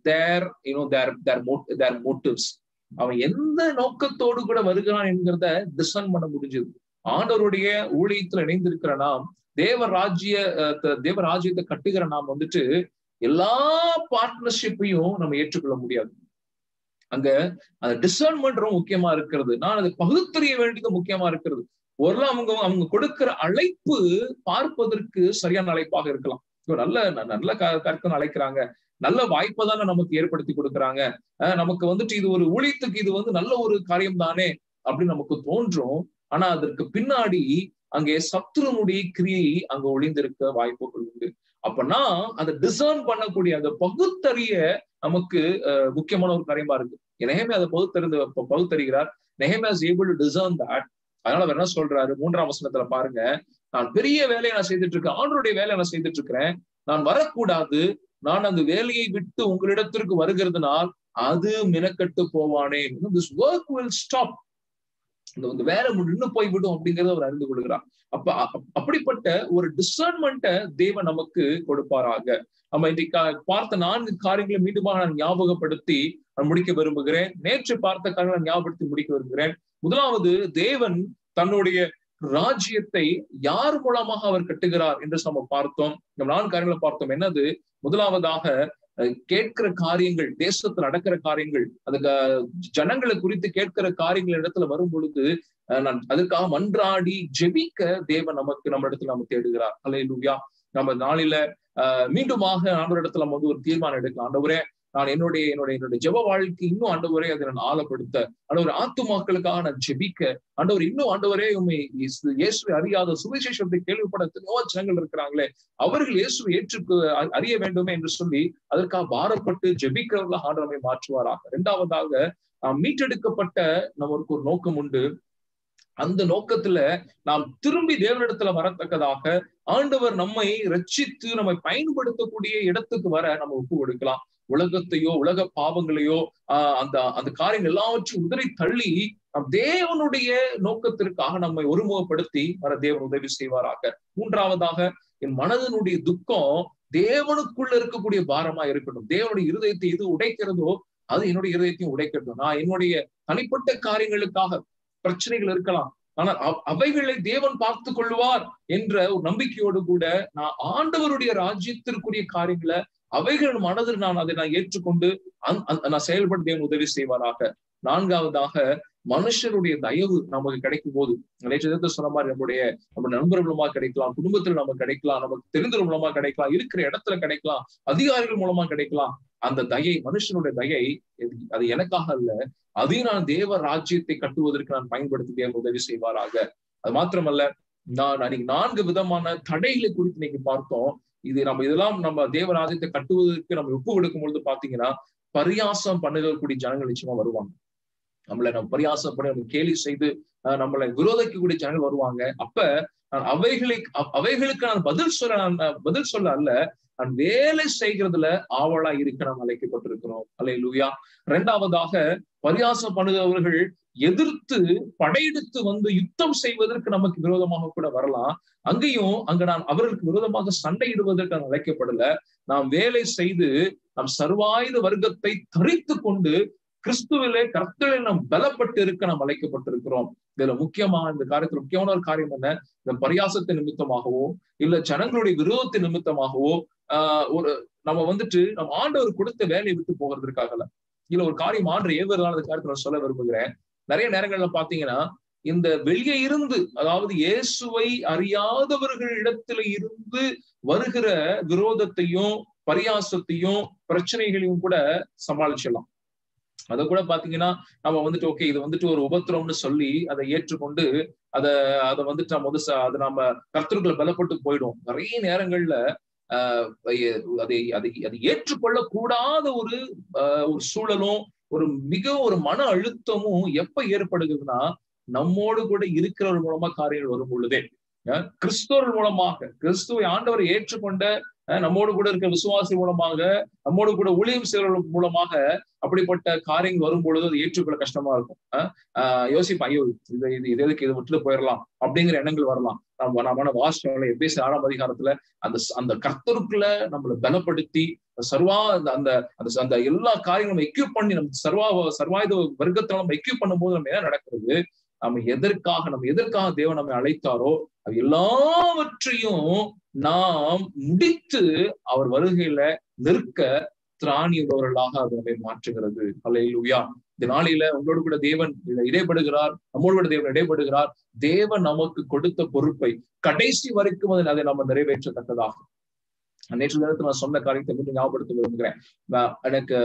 their you know their their their motives அவன் எந்த நோக்கத்தோடு கூட வருகிறான் என்கிறத டிசன் பண்ண முடிஞ்சது ஆண்டவருடைய ஊழியத்துல இணைந்திருக்கிற நாம் தேவ ராஜ்ய தேவ ராஜ்யத்தை கட்டுகிற நாம் வந்துட்டு எல்லா பார்ட்னர்ஷிப்பையும் நம்ம ஏற்றுக்கொள்ள முடியாது அங்க அந்த டிசர்ன்மெண்ட் ரொம்ப முக்கியமா இருக்கிறது நான் அதை பகுத்தறிய வேண்டியது முக்கியமா இருக்கிறது ஒரு அவங்க அவங்க கொடுக்கிற அழைப்பு பார்ப்பதற்கு சரியான அழைப்பாக இருக்கலாம் நல்ல நல்ல கருத்துன்னு அழைக்கிறாங்க நல்ல வாய்ப்பை தானே நமக்கு ஏற்படுத்தி கொடுக்குறாங்க நமக்கு வந்துட்டு இது ஒரு ஊழியத்துக்கு இது வந்து நல்ல ஒரு காரியம் தானே அப்படின்னு நமக்கு தோன்றும் ஆனா அதற்கு பின்னாடி அங்கே சத்துருனுடைய கிரியை அங்க ஒளிந்திருக்க வாய்ப்புகள் உண்டு அப்பனா அதை டிசர்ன் பண்ணக்கூடிய அந்த பகுத்தறிய நமக்கு முக்கியமான ஒரு காரியமா இருக்கு நெஹமே அதை பகுத்தறிந்து பகுத்தறிகிறார் Nehemiah is able to discern that அதனால அவர் என்ன சொல்றாரு மூன்றாம் வசனத்துல பாருங்க நான் பெரிய வேலையை நான் செய்துட்டு இருக்கேன் ஆண்டருடைய வேலையை நான் செய்துட்டு இருக்கிறேன் நான் வரக்கூடாது நான் அந்த வேலையை விட்டு உங்களிடத்திற்கு வருகிறதுனால் அது மினக்கட்டு போவானேன் திஸ் ஒர்க் வில் ஸ்டாப் இந்த வேலை நின்று போய்விடும் அப்படிங்கறத அவர் அறிந்து கொள்கிறார் அப்ப அப்படிப்பட்ட ஒரு டிசர்ன்மெண்ட்டை தேவன் நமக்கு கொடுப்பாராக நம்ம இன்றைக்கு பார்த்த நான்கு காரியங்களை மீண்டுமாக நான் ஞாபகப்படுத்தி நான் முடிக்க விரும்புகிறேன் நேற்று பார்த்த காரியங்களை ஞாபகப்படுத்தி முடிக்க விரும்புகிறேன் முதலாவது தேவன் தன்னுடைய ராஜ்யத்தை யார் மூலமாக அவர் கட்டுகிறார் என்று நம்ம பார்த்தோம் நம்ம நான்கு காரியங்களை பார்த்தோம் என்னது முதலாவதாக கேட்கிற காரியங்கள் தேசத்துல நடக்கிற காரியங்கள் அதுக்கு ஜனங்களை குறித்து கேட்கிற காரியங்கள் இடத்துல வரும் பொழுது நான் அதுக்காக மன்றாடி ஜெபிக்க தேவன் நமக்கு நம்ம இடத்துல நம்ம தேடுகிறார் அலே லூயா நம்ம நாளில ஆஹ் மீண்டுமாக ஆண்டவர் இடத்துல நம்ம வந்து ஒரு தீர்மானம் எடுக்கலாம் ஆண்டவரே நான் என்னுடைய என்னுடைய என்னுடைய ஜெப வாழ்க்கை இன்னும் ஆண்டவரே அதை நான் ஆழப்படுத்த ஆண்டவர் ஆத்துமாக்களுக்காக நான் ஜெபிக்க ஆண்டவர் இன்னும் ஆண்டவரே உண்மை இயேசுவை அறியாத சுவிசேஷத்தை கேள்விப்பட எத்தனையோ ஜனங்கள் இருக்கிறாங்களே அவர்கள் இயேசுவை ஏற்று அறிய வேண்டுமே என்று சொல்லி அதற்காக பாரப்பட்டு ஜெபிக்கிறவர்களாக ஆண்டவரை மாற்றுவாராக இரண்டாவதாக மீட்டெடுக்கப்பட்ட நமக்கு ஒரு நோக்கம் உண்டு அந்த நோக்கத்துல நாம் திரும்பி தேவனிடத்துல வரத்தக்கதாக ஆண்டவர் நம்மை ரட்சித்து நம்மை பயன்படுத்தக்கூடிய இடத்துக்கு வர நம்ம ஒப்பு கொடுக்கலாம் உலகத்தையோ உலக பாவங்களையோ ஆஹ் அந்த அந்த காரியங்கள் எல்லாவற்றையும் உதறி தள்ளி நம் தேவனுடைய நோக்கத்திற்காக நம்மை ஒருமுகப்படுத்தி வர தேவன் உதவி செய்வாராக மூன்றாவதாக என் மனதனுடைய துக்கம் தேவனுக்குள்ள இருக்கக்கூடிய பாரமா இருக்கட்டும் தேவனுடைய இருதயத்தை எது உடைக்கிறதோ அது என்னுடைய இருதயத்தையும் உடைக்கட்டும் நான் என்னுடைய தனிப்பட்ட காரியங்களுக்காக பிரச்சனைகள் இருக்கலாம் ஆனால் அவைகளை தேவன் பார்த்து கொள்வார் என்ற ஒரு நம்பிக்கையோடு கூட நான் ஆண்டவருடைய ராஜ்யத்திற்குரிய காரியங்களை அவைகள் மனதில் நான் அதை நான் ஏற்றுக்கொண்டு நான் செயல்பட தேவன் உதவி செய்வாராக நான்காவதாக மனுஷருடைய தயவு நமக்கு கிடைக்கும் போது நேற்று சொன்ன மாதிரி நம்முடைய நம்ம நண்பர்கள் மூலமா கிடைக்கலாம் குடும்பத்தில் நமக்கு கிடைக்கலாம் நமக்கு தெரிந்தவர் மூலமா கிடைக்கலாம் இருக்கிற இடத்துல கிடைக்கலாம் அதிகாரிகள் மூலமா கிடைக்கலாம் அந்த தயை மனுஷனுடைய தயை அது எனக்காக அல்ல அதையும் நான் தேவ ராஜ்யத்தை கட்டுவதற்கு நான் பயன்படுத்தி தேவன் உதவி செய்வாராக அது மாத்திரமல்ல நான் அன்னைக்கு நான்கு விதமான தடைகளை குறித்து இன்னைக்கு பார்த்தோம் இது நம்ம இதெல்லாம் நம்ம தேவராஜ்யத்தை கட்டுவதற்கு நம்ம ஒப்பு கொடுக்கும் பொழுது பாத்தீங்கன்னா பரியாசம் பண்ணுகக்கூடிய ஜனங்கள் நிச்சயமா வருவாங்க நம்மளை நம்ம பரியாசம் பண்ணி நம்ம கேலி செய்து நம்மளை விரோதிக்கக்கூடிய ஜனங்கள் வருவாங்க அப்ப நான் அவைகளை அவைகளுக்கு நான் பதில் சொல்ல நான் பதில் சொல்ல அல்ல நான் வேலை செய்கிறதுல ஆவலா இருக்க நாம் அழைக்கப்பட்டிருக்கிறோம் அலை லூயா இரண்டாவதாக பரியாசம் பண்ணுகிறவர்கள் எதிர்த்து படையெடுத்து வந்து யுத்தம் செய்வதற்கு நமக்கு விரோதமாக கூட வரலாம் அங்கேயும் அங்க நான் அவர்களுக்கு விரோதமாக சண்டையிடுவதற்கு நான் அழைக்கப்படல நாம் வேலை செய்து நம் சர்வாயுத வர்க்கத்தை தரித்து கொண்டு கிறிஸ்துவிலே கர்த்தரில் நாம் பலப்பட்டு இருக்க நாம் அழைக்கப்பட்டிருக்கிறோம் இதுல முக்கியமா இந்த காரியத்துல முக்கியமான ஒரு காரியம் என்ன இந்த பரியாசத்தை நிமித்தமாகவோ இல்ல ஜனங்களுடைய விரோதத்தை நிமித்தமாகவோ ஆஹ் ஒரு நம்ம வந்துட்டு நம்ம ஆண்டவர் கொடுத்த வேலையை விட்டு போகிறதுக்காகல இல்ல ஒரு காரியம் ஆண்டு ஏவதான காரியத்தை நான் சொல்ல விரும்புகிறேன் நிறைய நேரங்கள்ல பாத்தீங்கன்னா இந்த வெளியே இருந்து அதாவது இயேசுவை அறியாதவர்களிடத்துல இருந்து வருகிற விரோதத்தையும் பரியாசத்தையும் பிரச்சனைகளையும் கூட சமாளிச்சிடலாம் அதை கூட பாத்தீங்கன்னா நம்ம வந்துட்டு ஓகே இது வந்துட்டு ஒரு உபத்திரம்னு சொல்லி அதை ஏற்றுக்கொண்டு அதை அதை வந்துட்டு நம்ம வந்து அதை நம்ம கர்த்தர்களை பலப்பட்டு போயிடும் நிறைய நேரங்கள்ல ஆஹ் அதை அதை அதை ஏற்றுக்கொள்ள கூடாத ஒரு ஒரு சூழலும் ஒரு மிக ஒரு மன அழுத்தமும் எப்ப ஏற்படுகிறதுனா நம்மோடு கூட இருக்கிறவர் மூலமா காரியங்கள் வரும் பொழுதே கிறிஸ்தவர்கள் மூலமாக கிறிஸ்துவை ஆண்டவரை ஏற்றுக்கொண்ட நம்மோடு கூட இருக்க விசுவாசி மூலமாக நம்மோடு கூட ஊழியம் செய்வர்கள் மூலமாக அப்படிப்பட்ட காரியங்கள் வரும் பொழுது அது ஏற்றுக்கொள்ள கஷ்டமா இருக்கும் ஆஹ் யோசிப்பா ஐயோ இது இது இது எதுக்கு இது விட்டுட்டு போயிடலாம் அப்படிங்கிற எண்ணங்கள் வரலாம் நம்ம நம்ம வாசனை எபேசி ஆறாம் அதிகாரத்துல அந்த அந்த கர்த்தருக்குள்ள நம்மளை பலப்படுத்தி சர்வா அந்த அந்த அந்த அந்த எல்லா காரியங்களும் நம்ம எக்யூப் பண்ணி நம்ம சர்வா சர்வாயுத வர்க்கத்துல நம்ம எக்யூப் பண்ணும்போது நம்ம என்ன நடக்கிறது நம்ம எதற்காக நம்ம எதற்காக தேவன் நம்மை அழைத்தாரோ அது எல்லாவற்றையும் நாம் முடித்து அவர் வருகையில நிற்க திராணி உள்ளவர்களாக அது நம்மை மாற்றுகிறது அல்லையா இந்த நாளில உங்களோடு கூட தேவன் இடைப்படுகிறார் நம்மோடு கூட தேவன் இடைப்படுகிறார் தேவன் நமக்கு கொடுத்த பொறுப்பை கடைசி வரைக்கும் அதை அதை நம்ம நிறைவேற்றத்தக்கதாகும் நேற்று தினத்தில் நான் சொன்ன காரியத்தை மீண்டும் ஞாபகப்படுத்த விரும்புகிறேன் எனக்கு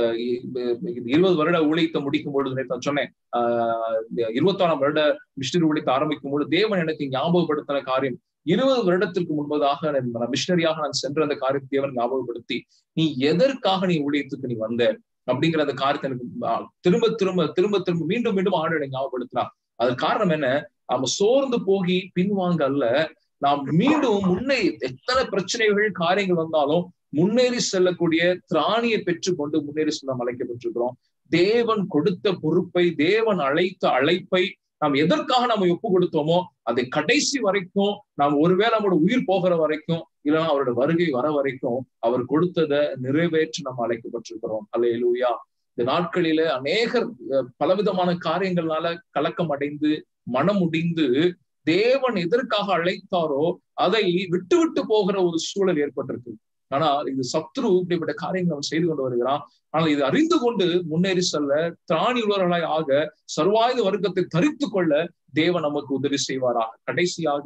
இருபது வருட ஊழியத்தை முடிக்கும் பொழுது நேற்று நான் சொன்னேன் ஆஹ் இருபத்தாறாம் வருட மிஷினரி ஊழியத்தை ஆரம்பிக்கும் பொழுது தேவன் எனக்கு ஞாபகப்படுத்தின காரியம் இருபது வருடத்திற்கு முன்பதாக மிஷினரியாக நான் சென்ற அந்த காரியத்தை தேவன் ஞாபகப்படுத்தி நீ எதற்காக நீ ஊழியத்துக்கு நீ வந்த அப்படிங்கிற அந்த காரியத்தை எனக்கு திரும்ப திரும்ப திரும்ப திரும்ப மீண்டும் மீண்டும் ஆண்டு ஞாபகப்படுத்துறான் அது காரணம் என்ன நம்ம சோர்ந்து போகி பின்வாங்க அல்ல நாம் மீண்டும் முன்னே எத்தனை பிரச்சனைகள் காரியங்கள் வந்தாலும் முன்னேறி செல்லக்கூடிய திராணியை பெற்றுக்கொண்டு முன்னேறி செல்ல அழைக்கப்பட்டிருக்கிறோம் தேவன் கொடுத்த பொறுப்பை தேவன் அழைத்த அழைப்பை நாம் எதற்காக நம்ம ஒப்பு கொடுத்தோமோ அதை கடைசி வரைக்கும் நாம் ஒருவேளை நம்மளோட உயிர் போகிற வரைக்கும் இல்லைன்னா அவரோட வருகை வர வரைக்கும் அவர் கொடுத்ததை நிறைவேற்றி நம்ம அழைக்கப்பட்டிருக்கிறோம் அல்ல எழுவியா இந்த நாட்களில அநேகர் பலவிதமான காரியங்கள்னால கலக்கம் அடைந்து மனம் முடிந்து தேவன் எதற்காக அழைத்தாரோ அதை விட்டு விட்டு போகிற ஒரு சூழல் ஏற்பட்டிருக்கு ஆனா இது சத்ரு இப்படிப்பட்ட காரியங்களை அவன் செய்து கொண்டு வருகிறான் ஆனால் இது அறிந்து கொண்டு முன்னேறி செல்ல திராணி உள்ளவர்களாய் ஆக சர்வாயுத வர்க்கத்தை தரித்து கொள்ள தேவன் நமக்கு உதவி செய்வாராக கடைசியாக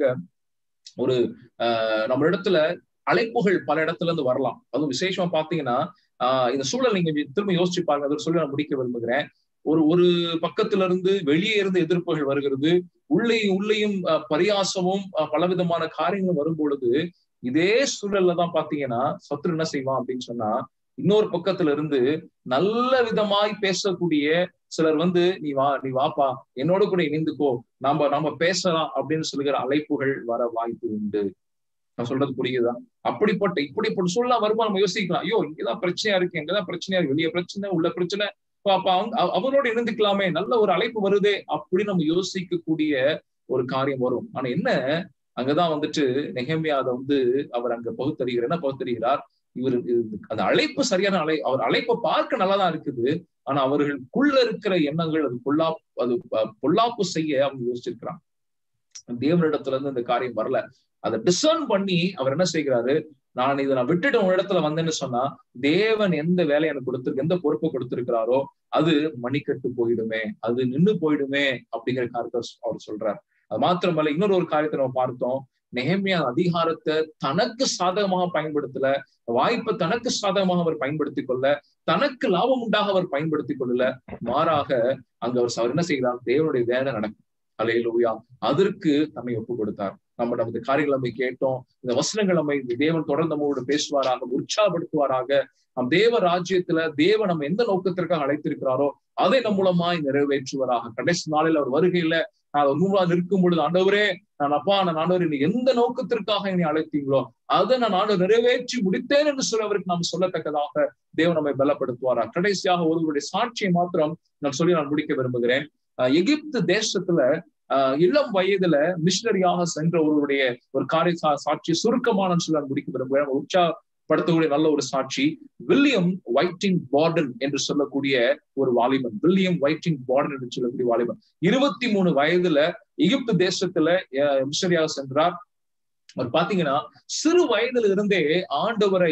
ஒரு ஆஹ் நம்ம இடத்துல அழைப்புகள் பல இடத்துல இருந்து வரலாம் அதுவும் விசேஷமா பாத்தீங்கன்னா ஆஹ் இந்த சூழல் நீங்க திரும்ப யோசிச்சு பாருங்க அதை சொல்லி நான் முடிக்க விரும்புகிறேன் ஒரு ஒரு பக்கத்துல இருந்து வெளியே இருந்து எதிர்ப்புகள் வருகிறது உள்ளே உள்ளேயும் பரியாசமும் பலவிதமான காரியங்களும் வரும் பொழுது இதே சூழல்ல தான் பாத்தீங்கன்னா சத்ரு என்ன செய்வான் அப்படின்னு சொன்னா இன்னொரு பக்கத்துல இருந்து நல்ல விதமாய் பேசக்கூடிய சிலர் வந்து நீ வா நீ வாப்பா என்னோட கூட இணைந்துக்கோ நாம நாம பேசலாம் அப்படின்னு சொல்லுகிற அழைப்புகள் வர வாய்ப்பு உண்டு நான் சொல்றது புரியுதா அப்படிப்பட்ட இப்படிப்பட்ட சூழ்நிலை வருமா நம்ம யோசிக்கலாம் ஐயோ இங்கதான் பிரச்சனையா இருக்கு எங்கதான் பிரச்சனையா இருக்கு வெளிய பிரச்சனை உள்ள பிரச்சனை அப்ப அவங்க அவரோட இணைந்துக்கலாமே நல்ல ஒரு அழைப்பு வருதே அப்படி நம்ம யோசிக்கக்கூடிய ஒரு காரியம் வரும் ஆனா என்ன அங்கதான் வந்துட்டு நெகமியா அதை வந்து அவர் அங்க பகுத்தறிகிறார் என்ன பகுத்தறிகிறார் இவர் அந்த அழைப்பு சரியான அழை அவர் அழைப்பை பார்க்க நல்லாதான் இருக்குது ஆனா அவர்களுக்குள்ள இருக்கிற எண்ணங்கள் அது பொல்லா அது பொல்லாப்பு செய்ய அவங்க யோசிச்சிருக்கிறாங்க தேவனிடத்துல இருந்து இந்த காரியம் வரல அதை டிசர்ன் பண்ணி அவர் என்ன செய்கிறாரு நான் இதை நான் விட்டுட்டு உங்க இடத்துல வந்தேன்னு சொன்னா தேவன் எந்த வேலையை எனக்கு கொடுத்திருக்கு எந்த பொறுப்பை கொடுத்திருக்கிறாரோ அது மணிக்கட்டு போயிடுமே அது நின்னு போயிடுமே அப்படிங்கிற காரியத்தை அவர் சொல்றார் அது மாத்திரமல்ல இன்னொரு ஒரு காரியத்தை நம்ம பார்த்தோம் நெஹமியா அதிகாரத்தை தனக்கு சாதகமாக பயன்படுத்தல வாய்ப்பை தனக்கு சாதகமாக அவர் பயன்படுத்தி கொள்ள தனக்கு லாபம் உண்டாக அவர் பயன்படுத்தி கொள்ளல மாறாக அங்க அவர் அவர் என்ன செய்கிறார் தேவனுடைய வேலை நடக்கும் அலையிலூயா அதற்கு நம்மை ஒப்பு கொடுத்தார் நம்ம நமது காரியங்கள் நம்ம கேட்டோம் இந்த வசனங்கள் நம்ம தேவன் தொடர்ந்து நம்மளோட பேசுவாராக உற்சாகப்படுத்துவாராக நம் தேவ ராஜ்யத்துல தேவன் நம்ம எந்த நோக்கத்திற்காக அழைத்திருக்கிறாரோ அதை நம் மூலமாய் நிறைவேற்றுவாராக கடைசி நாளில் அவர் வருகையில நான் ஒரு மூணாவது நிற்கும் பொழுது ஆண்டவரே நான் அப்பா நான் ஆண்டவர் நீ எந்த நோக்கத்திற்காக என்னை அழைத்தீங்களோ அதை நான் ஆண்டு நிறைவேற்றி முடித்தேன் என்று சொல்லவருக்கு நாம் சொல்லத்தக்கதாக தேவன் நம்மை பலப்படுத்துவாரா கடைசியாக ஒருவருடைய சாட்சியை மாத்திரம் நான் சொல்லி நான் முடிக்க விரும்புகிறேன் எகிப்து தேசத்துல ஆஹ் இளம் வயதுல மிஷினரியாக சென்ற ஒருவருடைய ஒரு காரிய சாட்சி சுருக்கமான சொல்லி நான் முடிக்க விரும்புகிறேன் உற்சாகப்படுத்தக்கூடிய நல்ல ஒரு சாட்சி வில்லியம் வைட்டிங் பார்டன் என்று சொல்லக்கூடிய ஒரு வாலிபன் வில்லியம் வைட்டிங் பார்டன் என்று சொல்லக்கூடிய வாலிபன் இருபத்தி மூணு வயதுல எகிப்து தேசத்துல மிஷனரியாக சென்றார் அவர் பாத்தீங்கன்னா சிறு வயதுல இருந்தே ஆண்டவரை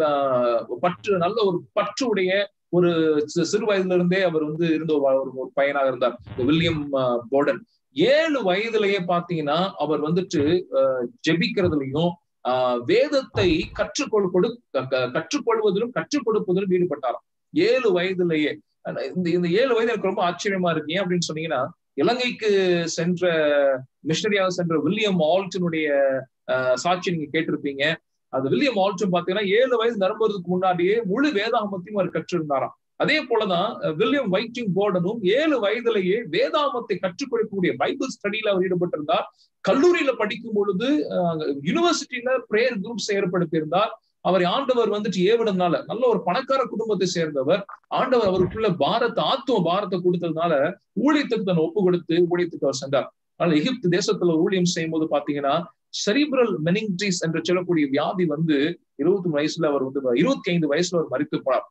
பற்று நல்ல ஒரு பற்றுடைய ஒரு சிறு வயதுல இருந்தே அவர் வந்து இருந்த ஒரு பையனாக இருந்தார் வில்லியம் போர்டன் ஏழு வயதுலயே பாத்தீங்கன்னா அவர் வந்துட்டு ஜெபிக்கிறதுலையும் ஆஹ் வேதத்தை கற்றுக்கொள் கொடு கற்றுக்கொள்வதிலும் கற்றுக் கொடுப்பதிலும் ஈடுபட்டாராம் ஏழு வயதுலயே இந்த இந்த ஏழு வயது எனக்கு ரொம்ப ஆச்சரியமா இருக்கு ஏன் அப்படின்னு சொன்னீங்கன்னா இலங்கைக்கு சென்ற மிஷனரியாக சென்ற வில்லியம் ஆல்டனுடைய சாட்சி நீங்க கேட்டிருப்பீங்க அது வில்லியம் ஆல்டன் பாத்தீங்கன்னா ஏழு வயது நிரம்புறதுக்கு முன்னாடியே முழு வேதாகமத்தையும் அவர் கற்றிருந்தாராம் அதே போலதான் வில்லியம் வைட்டிங் போர்டனும் ஏழு வயதிலேயே வேதாமத்தை கற்றுக் கொடுக்கக்கூடிய பைபிள் ஸ்டடியில அவர் ஈடுபட்டிருந்தார் கல்லூரியில படிக்கும் பொழுது யூனிவர்சிட்டியில பிரேயர் குரூப்ஸ் ஏற்படுத்தியிருந்தார் அவரை ஆண்டவர் வந்துட்டு ஏவிடனால நல்ல ஒரு பணக்கார குடும்பத்தை சேர்ந்தவர் ஆண்டவர் அவருக்குள்ள பாரத்தை ஆத்துவ பாரத்தை கொடுத்ததுனால ஊழியத்துக்கு தன் ஒப்பு கொடுத்து ஊழியத்துக்கு அவர் சென்றார் அதனால எகிப்து தேசத்துல ஊழியம் செய்யும் போது பாத்தீங்கன்னா செரிபிரல் மெனிங்டிஸ் என்று சொல்லக்கூடிய வியாதி வந்து இருபத்தி மூணு வயசுல அவர் வந்து இருபத்தி ஐந்து வயசுல அவர் மறித்து போனார்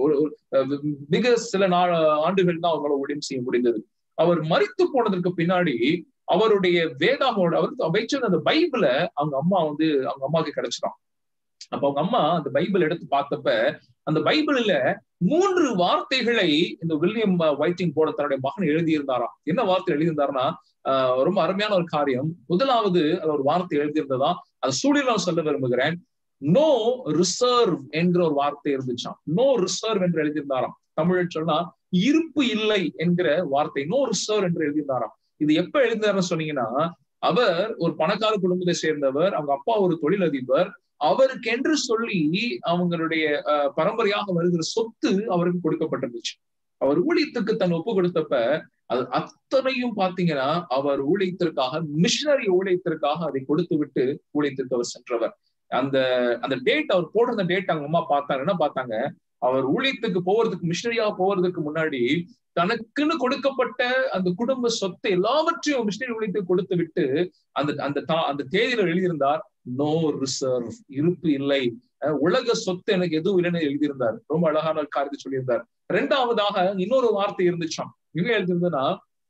மிக சில நாள் ஆண்டுகள் தான் அவங்களால ஊழியம் செய்ய முடிந்தது அவர் மறித்து போனதற்கு பின்னாடி அவருடைய வேதாமோட அவர் வைச்சது அந்த பைபிள அவங்க அம்மா வந்து அவங்க அம்மாவுக்கு கிடைச்சிட்டான் அப்ப அவங்க அம்மா அந்த பைபிள் எடுத்து பார்த்தப்ப அந்த பைபிள்ல மூன்று வார்த்தைகளை இந்த வில்லியம் வைட்டிங் போட தன்னுடைய மகன் எழுதியிருந்தாராம் என்ன வார்த்தை எழுதியிருந்தாருன்னா ரொம்ப அருமையான ஒரு காரியம் முதலாவது அது ஒரு வார்த்தை எழுதியிருந்ததா அது சூழல் சொல்ல விரும்புகிறேன் நோ ரிசர்வ் என்ற ஒரு வார்த்தை இருந்துச்சாம் நோ ரிசர்வ் என்று எழுதியிருந்தாராம் தமிழில் சொன்னா இருப்பு இல்லை என்கிற வார்த்தை நோ ரிசர்வ் என்று எழுதியிருந்தாராம் இது எப்ப எழுதினாருன்னு சொன்னீங்கன்னா அவர் ஒரு பணக்கார குடும்பத்தை சேர்ந்தவர் அவங்க அப்பா ஒரு தொழிலதிபர் அவருக்கென்று சொல்லி அவங்களுடைய பரம்பரையாக வருகிற சொத்து அவருக்கு கொடுக்கப்பட்டிருந்துச்சு அவர் ஊழியத்துக்கு தன் ஒப்பு கொடுத்தப்ப அது அத்தனையும் பாத்தீங்கன்னா அவர் ஊழியத்திற்காக மிஷினரி ஊழியத்திற்காக அதை கொடுத்து விட்டு ஊழியத்திற்கு அவர் சென்றவர் அந்த அந்த டேட் அவர் போடுற டேட் அவங்க அம்மா பார்த்தாங்க என்ன பார்த்தாங்க அவர் ஊழியத்துக்கு போவதுக்கு மிஷினரியாக போவதற்கு முன்னாடி தனக்குன்னு கொடுக்கப்பட்ட அந்த குடும்ப சொத்தை எல்லாவற்றையும் மிஷினரி ஊழியத்துக்கு கொடுத்து விட்டு அந்த அந்த அந்த தேதியில எழுதியிருந்தார் நோ ரிசர்வ் இருப்பு இல்லை உலக சொத்து எனக்கு எதுவும் இல்லைன்னு எழுதியிருந்தார் ரொம்ப அழகான காரியத்தை சொல்லியிருந்தார் ரெண்டாவதாக இன்னொரு வார்த்தை இருந்துச்சாம் என்ன எழுதியிருந்ததுன்னா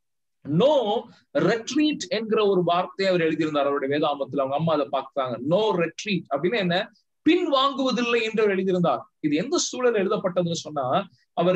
நோ ரெட்ரீட் என்கிற ஒரு வார்த்தையை அவர் எழுதியிருந்தார் அவருடைய வேதாமத்துல அவங்க அம்மா அதை பார்த்தாங்க நோ ரெட்ரீட் அப்படின்னு என்ன பின் வாங்குவதில்லை என்று அவர் எழுதியிருந்தார் இது எந்த சூழல் எழுதப்பட்டதுன்னு சொன்னா அவர்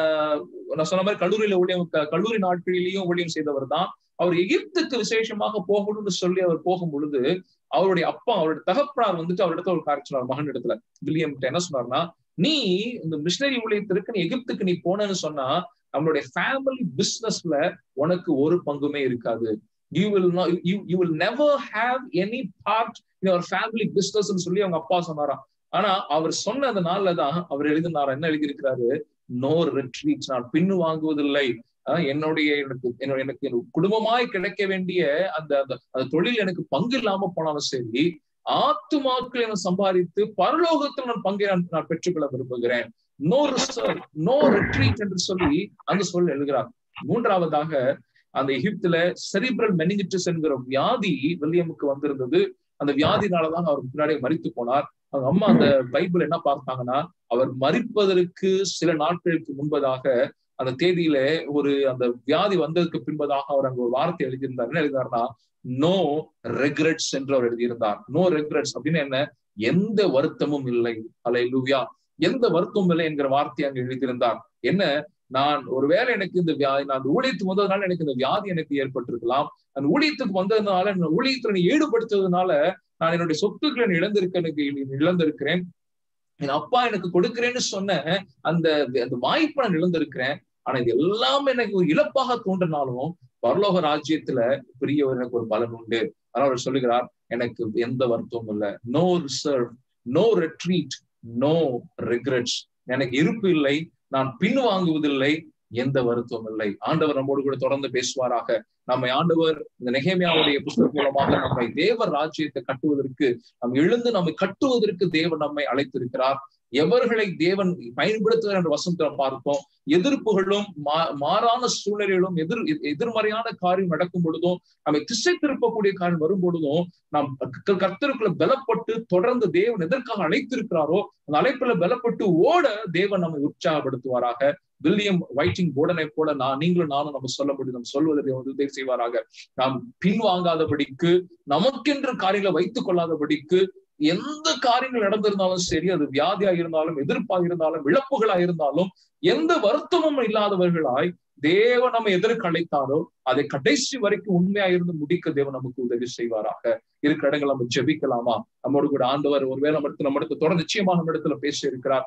நான் சொன்ன மாதிரி கல்லூரியில ஊழியம் கல்லூரி நாட்களிலேயும் ஊழியம் செய்தவர் தான் அவர் எகிப்துக்கு விசேஷமாக போகணும்னு சொல்லி அவர் போகும் பொழுது அவருடைய அப்பா அவருடைய தகப்பனார் வந்துட்டு அவரிடத்துல ஒரு காரியம் சொன்னார் மகன் இடத்துல வில்லியம் என்ன சொன்னார்னா நீ இந்த மிஷினரி ஊழியத்திற்கு நீ எகிப்துக்கு நீ போனேன்னு சொன்னா நம்மளுடைய ஃபேமிலி பிசினஸ்ல உனக்கு ஒரு பங்குமே இருக்காது you will you you will never have any part in our family business சொல்லி அவங்க அப்பா சொன்னாராம் ஆனா அவர் சொன்ன அந்த நாள்ல தான் அவர் எழுதினாரா என்ன எழுதியிருக்கிறாரு நோ ரெட்ரீட் நான் பின்னு வாங்குவதில்லை என்னுடைய எனக்கு என்னோட எனக்கு குடும்பமாய் கிடைக்க வேண்டிய அந்த அந்த தொழில் எனக்கு பங்கு இல்லாம போனாலும் சரி ஆத்துமாக்கள் என சம்பாதித்து பரலோகத்தில் நான் பங்கை நான் நான் பெற்றுக்கொள்ள விரும்புகிறேன் நோ ரிசர்வ் நோ ரெட்ரீட் என்று சொல்லி அந்த சொல் எழுதுகிறார் மூன்றாவதாக அந்த எகிப்துல செரிப்ரல் மெனிங்கிட்டிஸ் என்கிற வியாதி வில்லியமுக்கு வந்திருந்தது அந்த வியாதினாலதான் அவர் முன்னாடி மறித்து போனார் அவங்க அம்மா அந்த பைபிள் என்ன பார்த்தாங்கன்னா அவர் மறிப்பதற்கு சில நாட்களுக்கு முன்பதாக அந்த தேதியில ஒரு அந்த வியாதி வந்ததுக்கு பின்பதாக அவர் அங்க ஒரு வார்த்தை எழுதியிருந்தார் என்ன எழுதினார்னா நோ ரெக்ரெட்ஸ் என்று அவர் எழுதியிருந்தார் நோ ரெக்ரெட்ஸ் அப்படின்னு என்ன எந்த வருத்தமும் இல்லை அலை லூவியா எந்த வருத்தமும் இல்லை என்கிற வார்த்தை அங்க எழுதியிருந்தார் என்ன நான் ஒருவேளை எனக்கு இந்த வியாதி நான் அந்த ஊழியத்துக்கு வந்ததுனால எனக்கு இந்த வியாதி எனக்கு ஏற்பட்டிருக்கலாம் அந்த ஊழியத்துக்கு வந்ததுனால ஊழியத்துல நீ ஈடுபடுத்ததுனால நான் என்னுடைய சொத்துக்களை இழந்திருக்க எனக்கு இழந்திருக்கிறேன் என் அப்பா எனக்கு கொடுக்கிறேன்னு சொன்ன அந்த அந்த வாய்ப்பை நான் இழந்திருக்கிறேன் ஆனா இது எல்லாமே எனக்கு ஒரு இழப்பாக தோன்றினாலும் பரலோக ராஜ்யத்துல பெரிய ஒரு எனக்கு ஒரு பலன் உண்டு அதனால அவர் சொல்லுகிறார் எனக்கு எந்த வருத்தமும் இல்லை no reserve no retreat no regrets எனக்கு இருப்பு இல்லை நான் பின் வாங்குவதில்லை எந்த வருத்தமும் இல்லை ஆண்டவர் நம்மோடு கூட தொடர்ந்து பேசுவாராக நம்மை ஆண்டவர் இந்த நெகேமியாவுடைய புஸ்தகம் மூலமாக நம்மை தேவர் ராஜ்யத்தை கட்டுவதற்கு நம் எழுந்து நம்மை கட்டுவதற்கு தேவன் நம்மை அழைத்திருக்கிறார் எவர்களை தேவன் பயன்படுத்துகிறார் என்ற வசந்தத்தை பார்த்தோம் எதிர்ப்புகளும் மாறான சூழ்நிலைகளும் எதிர் எதிர்மறையான காரியம் நடக்கும் பொழுதும் நம்மை திசை திருப்பக்கூடிய காரியம் வரும் பொழுதும் நாம் கர்த்தருக்குள்ள பலப்பட்டு தொடர்ந்து தேவன் எதற்காக அழைத்திருக்கிறாரோ அந்த அழைப்புல பலப்பட்டு ஓட தேவன் நம்மை உற்சாகப்படுத்துவாராக வில்லியம் வைட்டிங் போர்டனை போல நான் நீங்களும் நானும் நம்ம சொல்ல முடியும் நம்ம சொல்வதற்கு உதவி செய்வாராக நாம் பின்வாங்காதபடிக்கு நமக்கென்று காரியங்களை வைத்துக் கொள்ளாதபடிக்கு எந்த காரியங்கள் நடந்திருந்தாலும் சரி அது வியாதியா இருந்தாலும் எதிர்ப்பாக இருந்தாலும் இழப்புகளா இருந்தாலும் எந்த வருத்தமும் இல்லாதவர்களாய் தேவன் நம்ம எதற்கு அழைத்தாரோ அதை கடைசி வரைக்கும் உண்மையா இருந்து முடிக்க தேவன் நமக்கு உதவி செய்வாராக இருக்கிற இடங்கள் நம்ம ஜெபிக்கலாமா நம்மோடு கூட ஆண்டவர் ஒருவேளை நம்ம இடத்துல நம்ம இடத்துல தொடர்ந்து நிச்சயமாக நம்ம இடத்துல பேசி இருக்கிறார்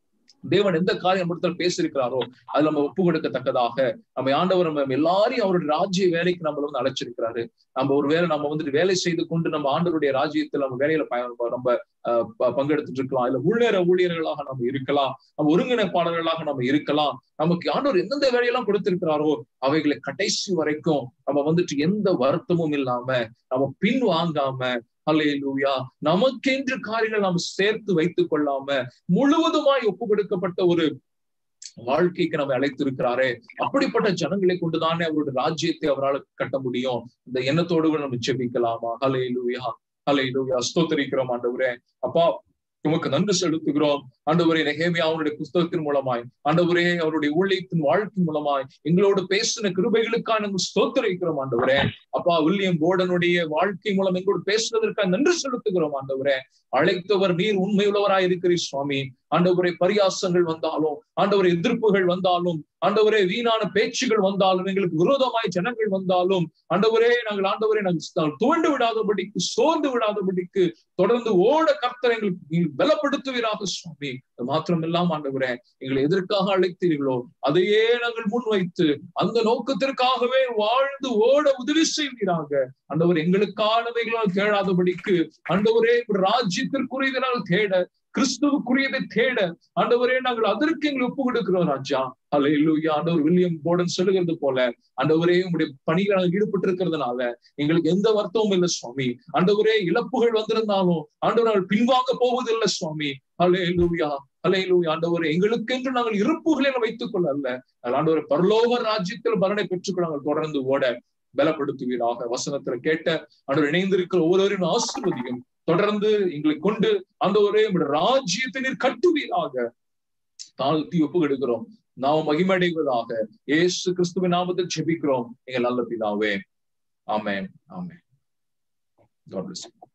தேவன் எந்த காரியம் இடத்துல பேசியிருக்கிறாரோ அது நம்ம ஒப்பு கொடுக்கத்தக்கதாக நம்ம ஆண்டவர் நம்ம எல்லாரையும் அவருடைய ராஜ்ய வேலைக்கு நம்மள வந்து அழைச்சிருக்கிறாரு நம்ம ஒரு வேலை நம்ம வந்துட்டு வேலை செய்து கொண்டு நம்ம ஆண்டவருடைய ராஜ்யத்தில் நம்ம வேலையில நம்ம பங்கெடுத்துட்டு இருக்கலாம் இல்ல உள்ளேற ஊழியர்களாக நம்ம இருக்கலாம் நம்ம ஒருங்கிணைப்பாளர்களாக நம்ம இருக்கலாம் நமக்கு ஆண்டவர் எந்தெந்த வேலையெல்லாம் கொடுத்திருக்கிறாரோ அவைகளை கடைசி வரைக்கும் நம்ம வந்துட்டு எந்த வருத்தமும் இல்லாம நம்ம பின் வாங்காம அல்லேலூயா நமக்கென்று காரியங்கள் நாம் சேர்த்து வைத்துக் கொள்ளாம முழுவதுமாய் ஒப்பு கொடுக்கப்பட்ட ஒரு வாழ்க்கைக்கு நம்ம அழைத்திருக்கிறாரே அப்படிப்பட்ட ஜனங்களை கொண்டுதானே அவருடைய ராஜ்யத்தை அவரால் கட்ட முடியும் இந்த எண்ணத்தோடு கூட நம்ம செபிக்கலாமா ஹலே லூயா அல்ல ஸ்தோத்தரிக்கிறோம் ஆண்டவரே அப்பா உமக்கு நன்றி செலுத்துகிறோம் ஆண்டவரே நெகேமியா அவருடைய புஸ்தகத்தின் மூலமாய் ஆண்டவரே அவருடைய ஊழியத்தின் வாழ்க்கை மூலமாய் எங்களோடு பேசின கிருபைகளுக்காக நாங்கள் ஸ்தோத்தரிக்கிறோம் ஆண்டவரே அப்பா வில்லியம் போர்டனுடைய வாழ்க்கை மூலம் எங்களோடு பேசுவதற்காக நன்றி செலுத்துகிறோம் ஆண்டவரே அழைத்தவர் நீர் உண்மையுள்ளவராய் இருக்கிறீர் சுவாமி ஆண்டவரே பரியாசங்கள் வந்தாலும் ஆண்டவரை எதிர்ப்புகள் வந்தாலும் ஆண்டவரே வீணான பேச்சுகள் வந்தாலும் எங்களுக்கு விரோதமாய் ஜனங்கள் வந்தாலும் ஆண்டவரே நாங்கள் ஆண்டவரே நாங்கள் துவண்டு விடாதபடிக்கு சோர்ந்து விடாதபடிக்கு தொடர்ந்து ஓட கர்த்தர் எங்களுக்கு பலப்படுத்துவீராக சுவாமி மாத்திரம் எல்லாம் ஆண்டவரே எங்களை எதற்காக அழைத்தீர்களோ அதையே நாங்கள் முன்வைத்து அந்த நோக்கத்திற்காகவே வாழ்ந்து ஓட உதவி செய்வீராக ஆண்டவர் எங்களுக்கானவைகளால் கேளாதபடிக்கு ஆண்டவரே ராஜ்யத்திற்குரியதனால் தேட கிறிஸ்துவுக்குரியதை தேட ஆண்டவரே நாங்கள் அதற்கு எங்களை ஒப்பு கொடுக்கிறோம் ராஜா அல்ல இல்லையா ஆண்டவர் வில்லியம் போர்டன் சொல்லுகிறது போல ஆண்டவரே உங்களுடைய பணிகள் நாங்கள் ஈடுபட்டு இருக்கிறதுனால எங்களுக்கு எந்த வருத்தமும் இல்லை சுவாமி ஆண்டவரே இழப்புகள் வந்திருந்தாலும் ஆண்டவர் நாங்கள் பின்வாங்க போவதில்லை சுவாமி அல்ல இல்லையா அலையிலூயா ஆண்டவர் எங்களுக்கென்று நாங்கள் இருப்புகளை வைத்துக் கொள்ள அல்ல ஆண்டவர் பரலோக ராஜ்யத்தில் பலனை பெற்றுக்கொள்ள நாங்கள் தொடர்ந்து ஓட பலப்படுத்துவீராக வசனத்துல கேட்ட ஆண்டவர் இணைந்திருக்கிற ஒவ்வொருவரின் ஆசிர்வதியும் தொடர்ந்து எங்களை கொண்டு அந்த ஒரே ராஜ்யத்தை நீர் கட்டுவீராக தாழ்த்தி ஒப்பு கெடுக்கிறோம் நாம் மகிமடைவதாக ஏசு கிறிஸ்துவின் நாமத்தில் ஜெபிக்கிறோம் எங்கள் நல்ல பிதாவே ஆமேன் ஆமேன் God bless you.